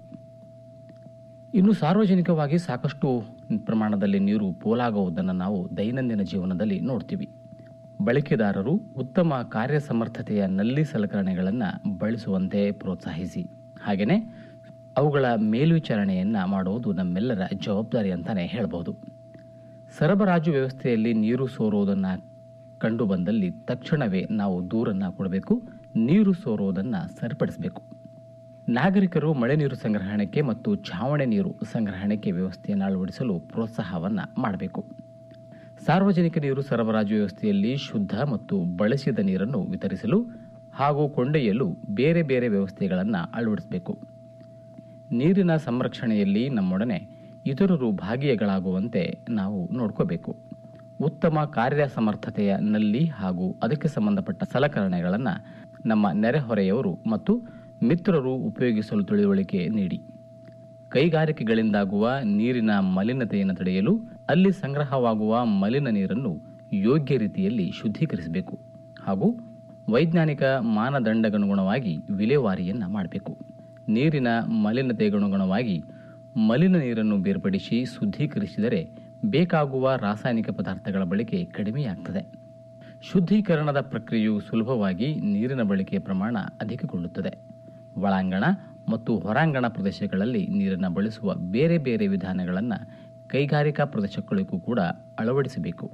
ಇನ್ನು ಸಾರ್ವಜನಿಕವಾಗಿ ಸಾಕಷ್ಟು ಪ್ರಮಾಣದಲ್ಲಿ ನೀರು ಪೋಲಾಗುವುದನ್ನು ನಾವು ದೈನಂದಿನ ಜೀವನದಲ್ಲಿ ನೋಡ್ತೀವಿ ಬಳಕೆದಾರರು ಉತ್ತಮ ಕಾರ್ಯಸಮರ್ಥತೆಯ ನಲ್ಲಿ ಸಲಕರಣೆಗಳನ್ನು ಬಳಸುವಂತೆ ಪ್ರೋತ್ಸಾಹಿಸಿ ಹಾಗೆಯೇ ಅವುಗಳ ಮೇಲ್ವಿಚಾರಣೆಯನ್ನು ಮಾಡುವುದು ನಮ್ಮೆಲ್ಲರ ಜವಾಬ್ದಾರಿ ಅಂತಾನೆ ಹೇಳಬಹುದು ಸರಬರಾಜು ವ್ಯವಸ್ಥೆಯಲ್ಲಿ ನೀರು ಸೋರುವುದನ್ನು ಕಂಡು ಬಂದಲ್ಲಿ ತಕ್ಷಣವೇ ನಾವು ದೂರನ್ನು ಕೊಡಬೇಕು ನೀರು ಸೋರುವುದನ್ನು ಸರಿಪಡಿಸಬೇಕು ನಾಗರಿಕರು ಮಳೆ ನೀರು ಸಂಗ್ರಹಣೆಗೆ ಮತ್ತು ಛಾವಣಿ ನೀರು ಸಂಗ್ರಹಣೆಗೆ ವ್ಯವಸ್ಥೆಯನ್ನು ಅಳವಡಿಸಲು ಪ್ರೋತ್ಸಾಹವನ್ನು ಮಾಡಬೇಕು ಸಾರ್ವಜನಿಕ ನೀರು ಸರಬರಾಜು ವ್ಯವಸ್ಥೆಯಲ್ಲಿ ಶುದ್ಧ ಮತ್ತು ಬಳಸಿದ ನೀರನ್ನು ವಿತರಿಸಲು ಹಾಗೂ ಕೊಂಡೊಯ್ಯಲು ಬೇರೆ ಬೇರೆ ವ್ಯವಸ್ಥೆಗಳನ್ನು ಅಳವಡಿಸಬೇಕು ನೀರಿನ ಸಂರಕ್ಷಣೆಯಲ್ಲಿ ನಮ್ಮೊಡನೆ ಇತರರು ಭಾಗಿಯಗಳಾಗುವಂತೆ ನಾವು ನೋಡ್ಕೋಬೇಕು ಉತ್ತಮ ಕಾರ್ಯಸಮರ್ಥತೆಯ ನಲ್ಲಿ ಹಾಗೂ ಅದಕ್ಕೆ ಸಂಬಂಧಪಟ್ಟ ಸಲಕರಣೆಗಳನ್ನು ನಮ್ಮ ನೆರೆಹೊರೆಯವರು ಮತ್ತು ಮಿತ್ರರು ಉಪಯೋಗಿಸಲು ತಿಳುವಳಿಕೆ ನೀಡಿ ಕೈಗಾರಿಕೆಗಳಿಂದಾಗುವ ನೀರಿನ ಮಲಿನತೆಯನ್ನು ತಡೆಯಲು ಅಲ್ಲಿ ಸಂಗ್ರಹವಾಗುವ ಮಲಿನ ನೀರನ್ನು ಯೋಗ್ಯ ರೀತಿಯಲ್ಲಿ ಶುದ್ಧೀಕರಿಸಬೇಕು ಹಾಗೂ ವೈಜ್ಞಾನಿಕ ಮಾನದಂಡಗನುಗುಣವಾಗಿ ವಿಲೇವಾರಿಯನ್ನು ಮಾಡಬೇಕು ನೀರಿನ ಮಲಿನತೆಗನುಗುಣವಾಗಿ ಮಲಿನ ನೀರನ್ನು ಬೇರ್ಪಡಿಸಿ ಶುದ್ಧೀಕರಿಸಿದರೆ ಬೇಕಾಗುವ ರಾಸಾಯನಿಕ ಪದಾರ್ಥಗಳ ಬಳಕೆ ಕಡಿಮೆಯಾಗ್ತದೆ ಶುದ್ಧೀಕರಣದ ಪ್ರಕ್ರಿಯೆಯು ಸುಲಭವಾಗಿ ನೀರಿನ ಬಳಕೆಯ ಪ್ರಮಾಣ ಅಧಿಕಗೊಳ್ಳುತ್ತದೆ ಒಳಾಂಗಣ ಮತ್ತು ಹೊರಾಂಗಣ ಪ್ರದೇಶಗಳಲ್ಲಿ ನೀರನ್ನು ಬಳಸುವ ಬೇರೆ ಬೇರೆ ವಿಧಾನಗಳನ್ನು ಕೈಗಾರಿಕಾ ಪ್ರದೇಶಗಳಿಗೂ ಕೂಡ ಅಳವಡಿಸಬೇಕು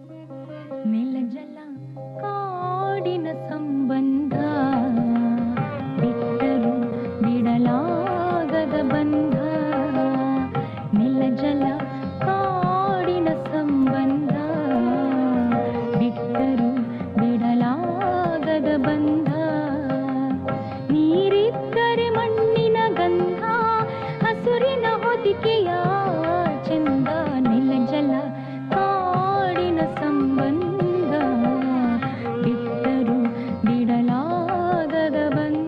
ನೆಲ ಜಲ ಕಾಡಿನ ಸಂಬಂಧ ಬಿಟ್ಟರು ಬಿಡಲಾಗದ ಬಂಧ ನೆಲ ಜಲ ಕಾಡಿನ ಸಂಬಂಧ ಬಿಟ್ಟರು ಬಿಡಲಾಗದ ಬಂಧ ನೀರಿದ್ದರೆ ಮಣ್ಣಿನ ಗಂಧ ಹಸುರಿನ ಹೊದಿಕೆಯ ಚಂದ ನೆಲ ಜಲ ಕಾಡಿನ ಸಂಬಂಧ ಬಿಟ್ಟರು ಬಿಡಲಾಗದ ಬಂಧ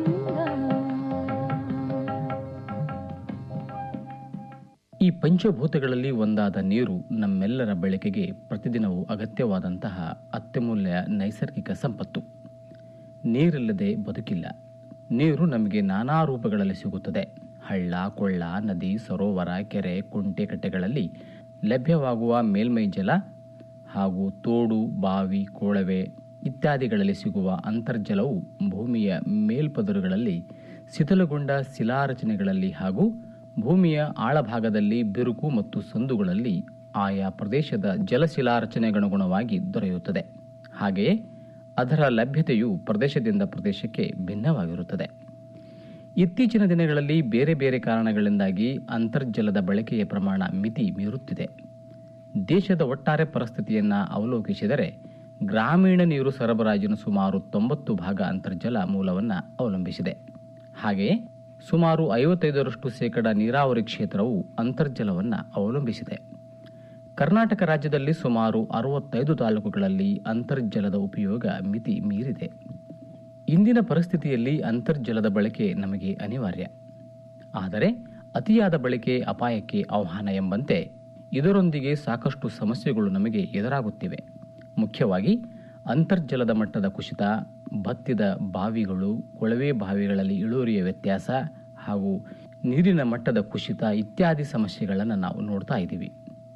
ಈ ಪಂಚಭೂತಗಳಲ್ಲಿ ಒಂದಾದ ನೀರು ನಮ್ಮೆಲ್ಲರ ಬಳಕೆಗೆ ಪ್ರತಿದಿನವೂ ಅಗತ್ಯವಾದಂತಹ ಅತ್ಯಮೂಲ್ಯ ನೈಸರ್ಗಿಕ ಸಂಪತ್ತು ನೀರಿಲ್ಲದೆ ಬದುಕಿಲ್ಲ ನೀರು ನಮಗೆ ನಾನಾ ರೂಪಗಳಲ್ಲಿ ಸಿಗುತ್ತದೆ ಹಳ್ಳ ಕೊಳ್ಳ ನದಿ ಸರೋವರ ಕೆರೆ ಕುಂಟೆ ಕಟ್ಟೆಗಳಲ್ಲಿ ಲಭ್ಯವಾಗುವ ಮೇಲ್ಮೈ ಜಲ ಹಾಗೂ ತೋಡು ಬಾವಿ ಕೊಳವೆ ಇತ್ಯಾದಿಗಳಲ್ಲಿ ಸಿಗುವ ಅಂತರ್ಜಲವು ಭೂಮಿಯ ಮೇಲ್ಪದರುಗಳಲ್ಲಿ ಶಿಥಿಲಗೊಂಡ ಶಿಲಾರಚನೆಗಳಲ್ಲಿ ಹಾಗೂ ಭೂಮಿಯ ಆಳಭಾಗದಲ್ಲಿ ಬಿರುಕು ಮತ್ತು ಸಂದುಗಳಲ್ಲಿ ಆಯಾ ಪ್ರದೇಶದ ಜಲಶಿಲಾರಚನೆಗನುಗುಣವಾಗಿ ದೊರೆಯುತ್ತದೆ ಹಾಗೆಯೇ ಅದರ ಲಭ್ಯತೆಯು ಪ್ರದೇಶದಿಂದ ಪ್ರದೇಶಕ್ಕೆ ಭಿನ್ನವಾಗಿರುತ್ತದೆ ಇತ್ತೀಚಿನ ದಿನಗಳಲ್ಲಿ ಬೇರೆ ಬೇರೆ ಕಾರಣಗಳಿಂದಾಗಿ ಅಂತರ್ಜಲದ ಬಳಕೆಯ ಪ್ರಮಾಣ ಮಿತಿ ಮೀರುತ್ತಿದೆ ದೇಶದ ಒಟ್ಟಾರೆ ಪರಿಸ್ಥಿತಿಯನ್ನು ಅವಲೋಕಿಸಿದರೆ ಗ್ರಾಮೀಣ ನೀರು ಸರಬರಾಜಿನ ಸುಮಾರು ತೊಂಬತ್ತು ಭಾಗ ಅಂತರ್ಜಲ ಮೂಲವನ್ನು ಅವಲಂಬಿಸಿದೆ ಹಾಗೆಯೇ ಸುಮಾರು ಐವತ್ತೈದರಷ್ಟು ಶೇಕಡ ನೀರಾವರಿ ಕ್ಷೇತ್ರವು ಅಂತರ್ಜಲವನ್ನು ಅವಲಂಬಿಸಿದೆ ಕರ್ನಾಟಕ ರಾಜ್ಯದಲ್ಲಿ ಸುಮಾರು ಅರವತ್ತೈದು ತಾಲೂಕುಗಳಲ್ಲಿ ಅಂತರ್ಜಲದ ಉಪಯೋಗ ಮಿತಿ ಮೀರಿದೆ ಇಂದಿನ ಪರಿಸ್ಥಿತಿಯಲ್ಲಿ ಅಂತರ್ಜಲದ ಬಳಕೆ ನಮಗೆ ಅನಿವಾರ್ಯ ಆದರೆ ಅತಿಯಾದ ಬಳಕೆ ಅಪಾಯಕ್ಕೆ ಆಹ್ವಾನ ಎಂಬಂತೆ ಇದರೊಂದಿಗೆ ಸಾಕಷ್ಟು ಸಮಸ್ಯೆಗಳು ನಮಗೆ ಎದುರಾಗುತ್ತಿವೆ ಮುಖ್ಯವಾಗಿ ಅಂತರ್ಜಲದ ಮಟ್ಟದ ಕುಸಿತ ಬತ್ತಿದ ಬಾವಿಗಳು ಕೊಳವೆ ಬಾವಿಗಳಲ್ಲಿ ಇಳುವರಿಯ ವ್ಯತ್ಯಾಸ ಹಾಗೂ ನೀರಿನ ಮಟ್ಟದ ಕುಸಿತ ಇತ್ಯಾದಿ ಸಮಸ್ಯೆಗಳನ್ನು ನಾವು ನೋಡ್ತಾ ಇದ್ದೀವಿ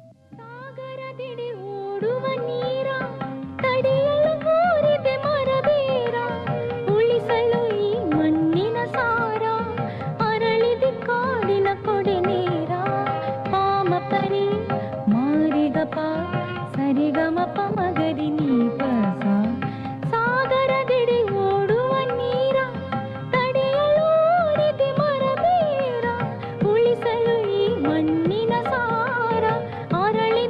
ಸಾಗರದಿಡಿ ಓಡುವ ನೀರ ತಡೆಯಲು ಕೋರಿದೆ ಮರಬೇರ ಉಳಿಸಲು ಈ ಮಣ್ಣಿನ ಸಾರ ಅರಳಿದೆ ಕಾಡಿನ ಕೊಡೆ ನೇರ ಪಾಮ ಪರಿ ಮಾರಿಗಪ ಸರಿಗಮ ಪಮಗರಿ ನೀಪಸ ಸಾಗರದಿಡಿ ಓಡುವ ನೀರ ತಡೆಯಲು ಓರಿದೆ ಮರಬೇರ ಉಳಿಸಲು ಈ ಮಣ್ಣಿನ ಸಾರ ಅರಳಿ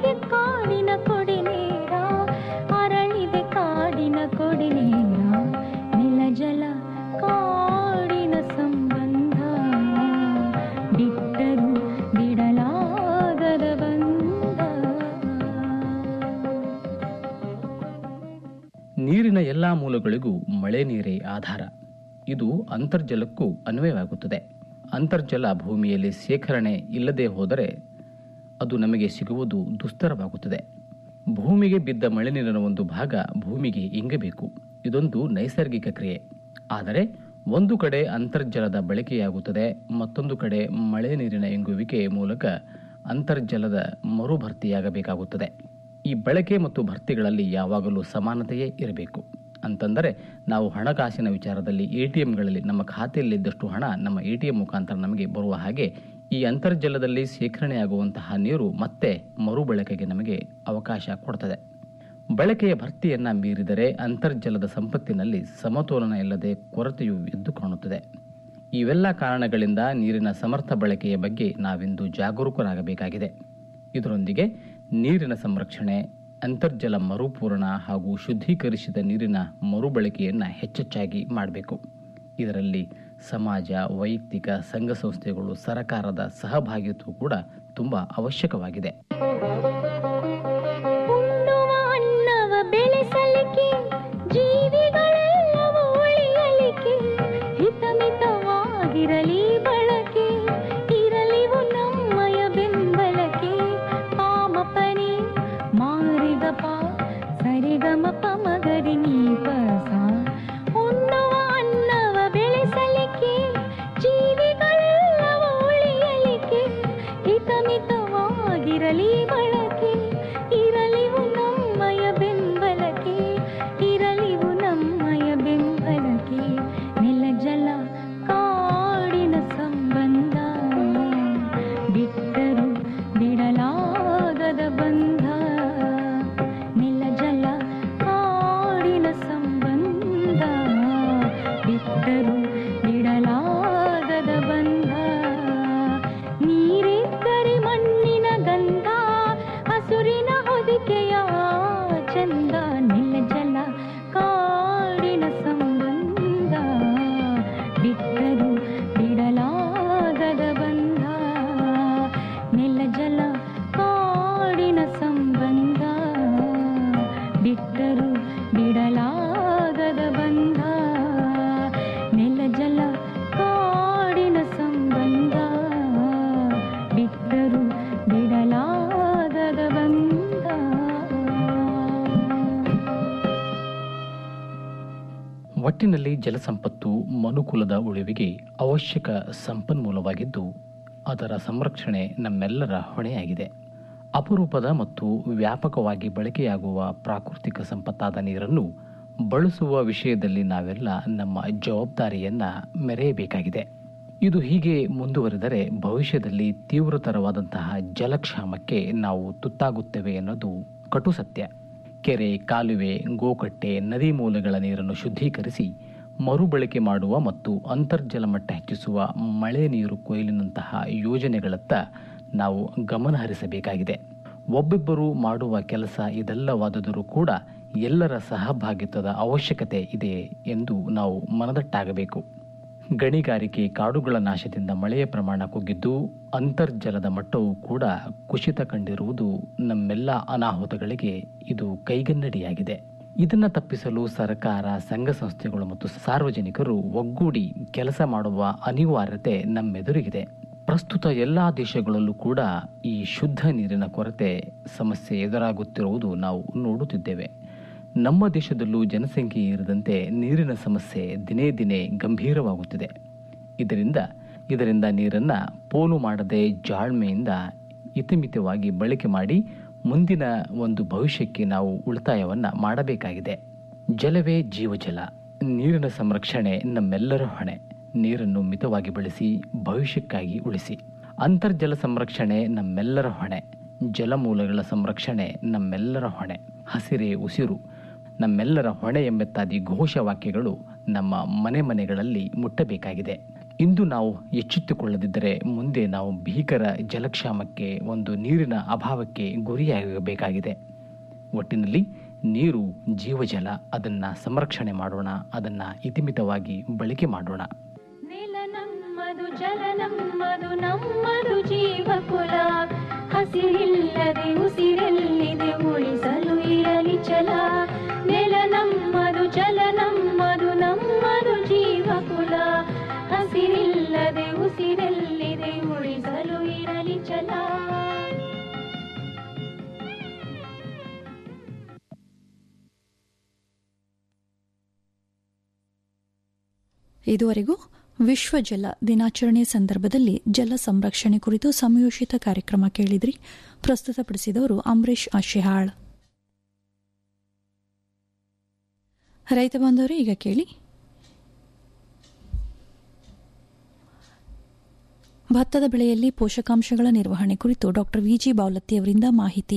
ನೀರಿನ ಎಲ್ಲ ಮೂಲಗಳಿಗೂ ಮಳೆ ನೀರೇ ಆಧಾರ ಇದು ಅಂತರ್ಜಲಕ್ಕೂ ಅನ್ವಯವಾಗುತ್ತದೆ ಅಂತರ್ಜಲ ಭೂಮಿಯಲ್ಲಿ ಶೇಖರಣೆ ಇಲ್ಲದೆ ಹೋದರೆ ಅದು ನಮಗೆ ಸಿಗುವುದು ದುಸ್ತರವಾಗುತ್ತದೆ ಭೂಮಿಗೆ ಬಿದ್ದ ಮಳೆ ನೀರಿನ ಒಂದು ಭಾಗ ಭೂಮಿಗೆ ಇಂಗಬೇಕು ಇದೊಂದು ನೈಸರ್ಗಿಕ ಕ್ರಿಯೆ ಆದರೆ ಒಂದು ಕಡೆ ಅಂತರ್ಜಲದ ಬಳಕೆಯಾಗುತ್ತದೆ ಮತ್ತೊಂದು ಕಡೆ ಮಳೆ ನೀರಿನ ಇಂಗುವಿಕೆ ಮೂಲಕ ಅಂತರ್ಜಲದ ಮರುಭರ್ತಿಯಾಗಬೇಕಾಗುತ್ತದೆ ಈ ಬಳಕೆ ಮತ್ತು ಭರ್ತಿಗಳಲ್ಲಿ ಯಾವಾಗಲೂ ಸಮಾನತೆಯೇ ಇರಬೇಕು ಅಂತಂದರೆ ನಾವು ಹಣಕಾಸಿನ ವಿಚಾರದಲ್ಲಿ ಎ ಟಿ ಎಂಗಳಲ್ಲಿ ನಮ್ಮ ಖಾತೆಯಲ್ಲಿದ್ದಷ್ಟು ಹಣ ನಮ್ಮ ಎ ಟಿ ಎಂ ಮುಖಾಂತರ ನಮಗೆ ಬರುವ ಹಾಗೆ ಈ ಅಂತರ್ಜಲದಲ್ಲಿ ಶೇಖರಣೆಯಾಗುವಂತಹ ನೀರು ಮತ್ತೆ ಮರುಬಳಕೆಗೆ ನಮಗೆ ಅವಕಾಶ ಕೊಡ್ತದೆ ಬಳಕೆಯ ಭರ್ತಿಯನ್ನ ಮೀರಿದರೆ ಅಂತರ್ಜಲದ ಸಂಪತ್ತಿನಲ್ಲಿ ಸಮತೋಲನ ಇಲ್ಲದೆ ಕೊರತೆಯು ಎದ್ದು ಕಾಣುತ್ತದೆ ಇವೆಲ್ಲ ಕಾರಣಗಳಿಂದ ನೀರಿನ ಸಮರ್ಥ ಬಳಕೆಯ ಬಗ್ಗೆ ನಾವಿಂದು ಜಾಗರೂಕರಾಗಬೇಕಾಗಿದೆ ಇದರೊಂದಿಗೆ ನೀರಿನ ಸಂರಕ್ಷಣೆ ಅಂತರ್ಜಲ ಮರುಪೂರಣ ಹಾಗೂ ಶುದ್ಧೀಕರಿಸಿದ ನೀರಿನ ಮರುಬಳಕೆಯನ್ನು ಹೆಚ್ಚೆಚ್ಚಾಗಿ ಮಾಡಬೇಕು ಇದರಲ್ಲಿ ಸಮಾಜ ವೈಯಕ್ತಿಕ ಸಂಘ ಸಂಸ್ಥೆಗಳು ಸರಕಾರದ ಸಹಭಾಗಿತ್ವ ಕೂಡ ತುಂಬ ಅವಶ್ಯಕವಾಗಿದೆ ಉಣ್ಣುವ ಅನ್ನವ ಬೆಳೆಸಲಿಕ್ಕೆ ಜೀವಿಗಳೆಲ್ಲವೂ ಉಳಿಯಲಿಕ್ಕೆ ಹಿತಮಿತವಾಗಿರಲಿ ಬಳಕೆ ಇರಲಿವು ನಮ್ಮಯ ಬೆಂಬಲಕ್ಕೆ ಪಾಮಪನಿ ಮಾರಿಗಪ ಸರಿಗಮ ಪಮಗರಿ ನೀಪಸ ಉಣ್ಣುವ ಅನ್ನವ ಬೆಳೆಸಲಿಕ್ಕೆ ಜೀವಿಗಳೆಲ್ಲವೂ ಉಳಿಯಲಿಕ್ಕೆ ಹಿತಮಿತವಾಗಿರಲಿ ಬಳಕೆ ಇರಲಿವು ನಮ್ಮಯ ಬೆಂಬಲಕ್ಕೆ ಇರಲಿವು ನಮ್ಮಯ ಬೆಂಬಲಕ್ಕೆ ನೆಲ ಜಲ ಕಾಡಿನ ಸಂಬಂಧ ಬಿಟ್ಟರು ಬಿಡಲಾಗದ ಬಂಧ ನೆಲ ಜಲ ಕಾಡಿನ ಸಂಬಂಧ ಬಿಟ್ಟರು ಬಿಡಲಾಗದ ಬಂಧ ನೀರಿದ್ದರೆ ಮಣ್ಣಿನ ಗಂಧ ಹಸುರಿನ ಹೊದಿಕೆಯ ಚಂದ ನೆಲ ಜಲ ಕಾಡಿನ ಸಂಬಂಧ ಬಿಟ್ಟರು ಬಿಡಲಾಗದ ಬಂಧ ನೆಲ ಜಲ ಕಾಡಿನ ಸಂಬಂಧ ಬಿಟ್ಟರು ಬಿಡಲಾಗದ ಬಂಧ ನೆಲ ಜಲ ಕಾಡಿನ ಸಂಬಂಧ ಬಿಟ್ಟರು ಬಿಡಲಾಗದ ಬಂಧ ಒಟ್ಟಿನಲ್ಲಿ ಜಲಸಂಪತ್ತು ಮನುಕುಲದ ಉಳಿವಿಗೆ ಅವಶ್ಯಕ ಸಂಪನ್ಮೂಲವಾಗಿದ್ದು ಅದರ ಸಂರಕ್ಷಣೆ ನಮ್ಮೆಲ್ಲರ ಹೊಣೆಯಾಗಿದೆ ಅಪರೂಪದ ಮತ್ತು ವ್ಯಾಪಕವಾಗಿ ಬಳಕೆಯಾಗುವ ಪ್ರಾಕೃತಿಕ ಸಂಪತ್ತಾದ ನೀರನ್ನು ಬಳಸುವ ವಿಷಯದಲ್ಲಿ ನಾವೆಲ್ಲ ನಮ್ಮ ಜವಾಬ್ದಾರಿಯನ್ನ ಮೆರೆಯಬೇಕಾಗಿದೆ ಇದು ಹೀಗೆ ಮುಂದುವರೆದರೆ ಭವಿಷ್ಯದಲ್ಲಿ ತೀವ್ರತರವಾದಂತಹ ಜಲಕ್ಷಾಮಕ್ಕೆ ನಾವು ತುತ್ತಾಗುತ್ತೇವೆ ಅನ್ನೋದು ಕಟು ಸತ್ಯ ಕೆರೆ ಕಾಲುವೆ ಗೋಕಟ್ಟೆ ನದಿ ಮೂಲಗಳ ನೀರನ್ನು ಶುದ್ಧೀಕರಿಸಿ ಮರುಬಳಕೆ ಮಾಡುವ ಮತ್ತು ಅಂತರ್ಜಲ ಮಟ್ಟ ಹೆಚ್ಚಿಸುವ ಮಳೆ ನೀರು ಕೊಯ್ಲಿನಂತಹ ಯೋಜನೆಗಳತ್ತ ನಾವು ಗಮನ ಹರಿಸಬೇಕಾಗಿದೆ ಒಬ್ಬೊಬ್ಬರು ಮಾಡುವ ಕೆಲಸ ಇದೆಲ್ಲವಾದರೂ ಕೂಡ ಎಲ್ಲರ ಸಹಭಾಗಿತ್ವದ ಅವಶ್ಯಕತೆ ಇದೆ ಎಂದು ನಾವು ಮನದಟ್ಟಾಗಬೇಕು ಗಣಿಗಾರಿಕೆ ಕಾಡುಗಳ ನಾಶದಿಂದ ಮಳೆಯ ಪ್ರಮಾಣ ಕುಗ್ಗಿದ್ದು ಅಂತರ್ಜಲದ ಮಟ್ಟವೂ ಕೂಡ ಕುಸಿತ ಕಂಡಿರುವುದು ನಮ್ಮೆಲ್ಲ ಅನಾಹುತಗಳಿಗೆ ಇದು ಕೈಗನ್ನಡಿಯಾಗಿದೆ ಇದನ್ನು ತಪ್ಪಿಸಲು ಸರ್ಕಾರ ಸಂಘ ಸಂಸ್ಥೆಗಳು ಮತ್ತು ಸಾರ್ವಜನಿಕರು ಒಗ್ಗೂಡಿ ಕೆಲಸ ಮಾಡುವ ಅನಿವಾರ್ಯತೆ ನಮ್ಮೆದುರಿಗಿದೆ ಪ್ರಸ್ತುತ ಎಲ್ಲಾ ದೇಶಗಳಲ್ಲೂ ಕೂಡ ಈ ಶುದ್ಧ ನೀರಿನ ಕೊರತೆ ಸಮಸ್ಯೆ ಎದುರಾಗುತ್ತಿರುವುದು ನಾವು ನೋಡುತ್ತಿದ್ದೇವೆ ನಮ್ಮ ದೇಶದಲ್ಲೂ ಜನಸಂಖ್ಯೆ ಏರಿದಂತೆ ನೀರಿನ ಸಮಸ್ಯೆ ದಿನೇ ದಿನೇ ಗಂಭೀರವಾಗುತ್ತಿದೆ ಇದರಿಂದ ಇದರಿಂದ ನೀರನ್ನ ಪೋಲು ಮಾಡದೆ ಜಾಳ್ಮೆಯಿಂದ ಇತಿಮಿತವಾಗಿ ಬಳಕೆ ಮಾಡಿ ಮುಂದಿನ ಒಂದು ಭವಿಷ್ಯಕ್ಕೆ ನಾವು ಉಳಿತಾಯವನ್ನ ಮಾಡಬೇಕಾಗಿದೆ ಜಲವೇ ಜೀವಜಲ ನೀರಿನ ಸಂರಕ್ಷಣೆ ನಮ್ಮೆಲ್ಲರ ಹೊಣೆ ನೀರನ್ನು ಮಿತವಾಗಿ ಬಳಸಿ ಭವಿಷ್ಯಕ್ಕಾಗಿ ಉಳಿಸಿ ಅಂತರ್ಜಲ ಸಂರಕ್ಷಣೆ ನಮ್ಮೆಲ್ಲರ ಹೊಣೆ ಜಲಮೂಲಗಳ ಸಂರಕ್ಷಣೆ ನಮ್ಮೆಲ್ಲರ ಹೊಣೆ ಹಸಿರೇ ಉಸಿರು ನಮ್ಮೆಲ್ಲರ ಹೊಣೆ ಎಂಬೆತ್ತಾದಿ ಘೋಷವಾಕ್ಯಗಳು ನಮ್ಮ ಮನೆ ಮನೆಗಳಲ್ಲಿ ಮುಟ್ಟಬೇಕಾಗಿದೆ ಇಂದು ನಾವು ಎಚ್ಚೆತ್ತುಕೊಳ್ಳದಿದ್ದರೆ ಮುಂದೆ ನಾವು ಭೀಕರ ಜಲಕ್ಷಾಮಕ್ಕೆ ಒಂದು ನೀರಿನ ಅಭಾವಕ್ಕೆ ಗುರಿಯಾಗಬೇಕಾಗಿದೆ ಒಟ್ಟಿನಲ್ಲಿ ನೀರು ಜೀವಜಲ ಅದನ್ನ ಸಂರಕ್ಷಣೆ ಮಾಡೋಣ ಅದನ್ನ ಇತಿಮಿತವಾಗಿ ಬಳಕೆ ಮಾಡೋಣ ನೆಲ ನಮ್ಮದು ಜಲ ನಮ್ಮದು ನಮ್ಮದು ಜೀವಕುಲ ಹಸಿರಿಲ್ಲದೆ ಉಸಿರೆಲ್ಲಿದೆ ಉಳಿಸಲು ಇರಲಿ ಛಲ ನೆಲ ನಮ್ಮದು ಇದುವರೆಗೂ ವಿಶ್ವ ಜಲ ದಿನಾಚರಣೆ ಸಂದರ್ಭದಲ್ಲಿ ಜಲ ಸಂರಕ್ಷಣೆ ಕುರಿತು ಸಂಯೋಜಿತ ಕಾರ್ಯಕ್ರಮ ಕೇಳಿದ್ರಿ ಪ್ರಸ್ತುತಪಡಿಸಿದವರು ಅಂಬರೀಶ್ ಆಶಿಹಾಳ್ ರೈತ ಬಾಂಧವರೇ ಈಗ ಕೇಳಿ ಭತ್ತದ ಬೆಳೆಯಲ್ಲಿ ಪೋಷಕಾಂಶಗಳ ನಿರ್ವಹಣೆ ಕುರಿತು ಡಾ ವಿಜಿ ಬಾವಲತ್ತಿ ಅವರಿಂದ ಮಾಹಿತಿ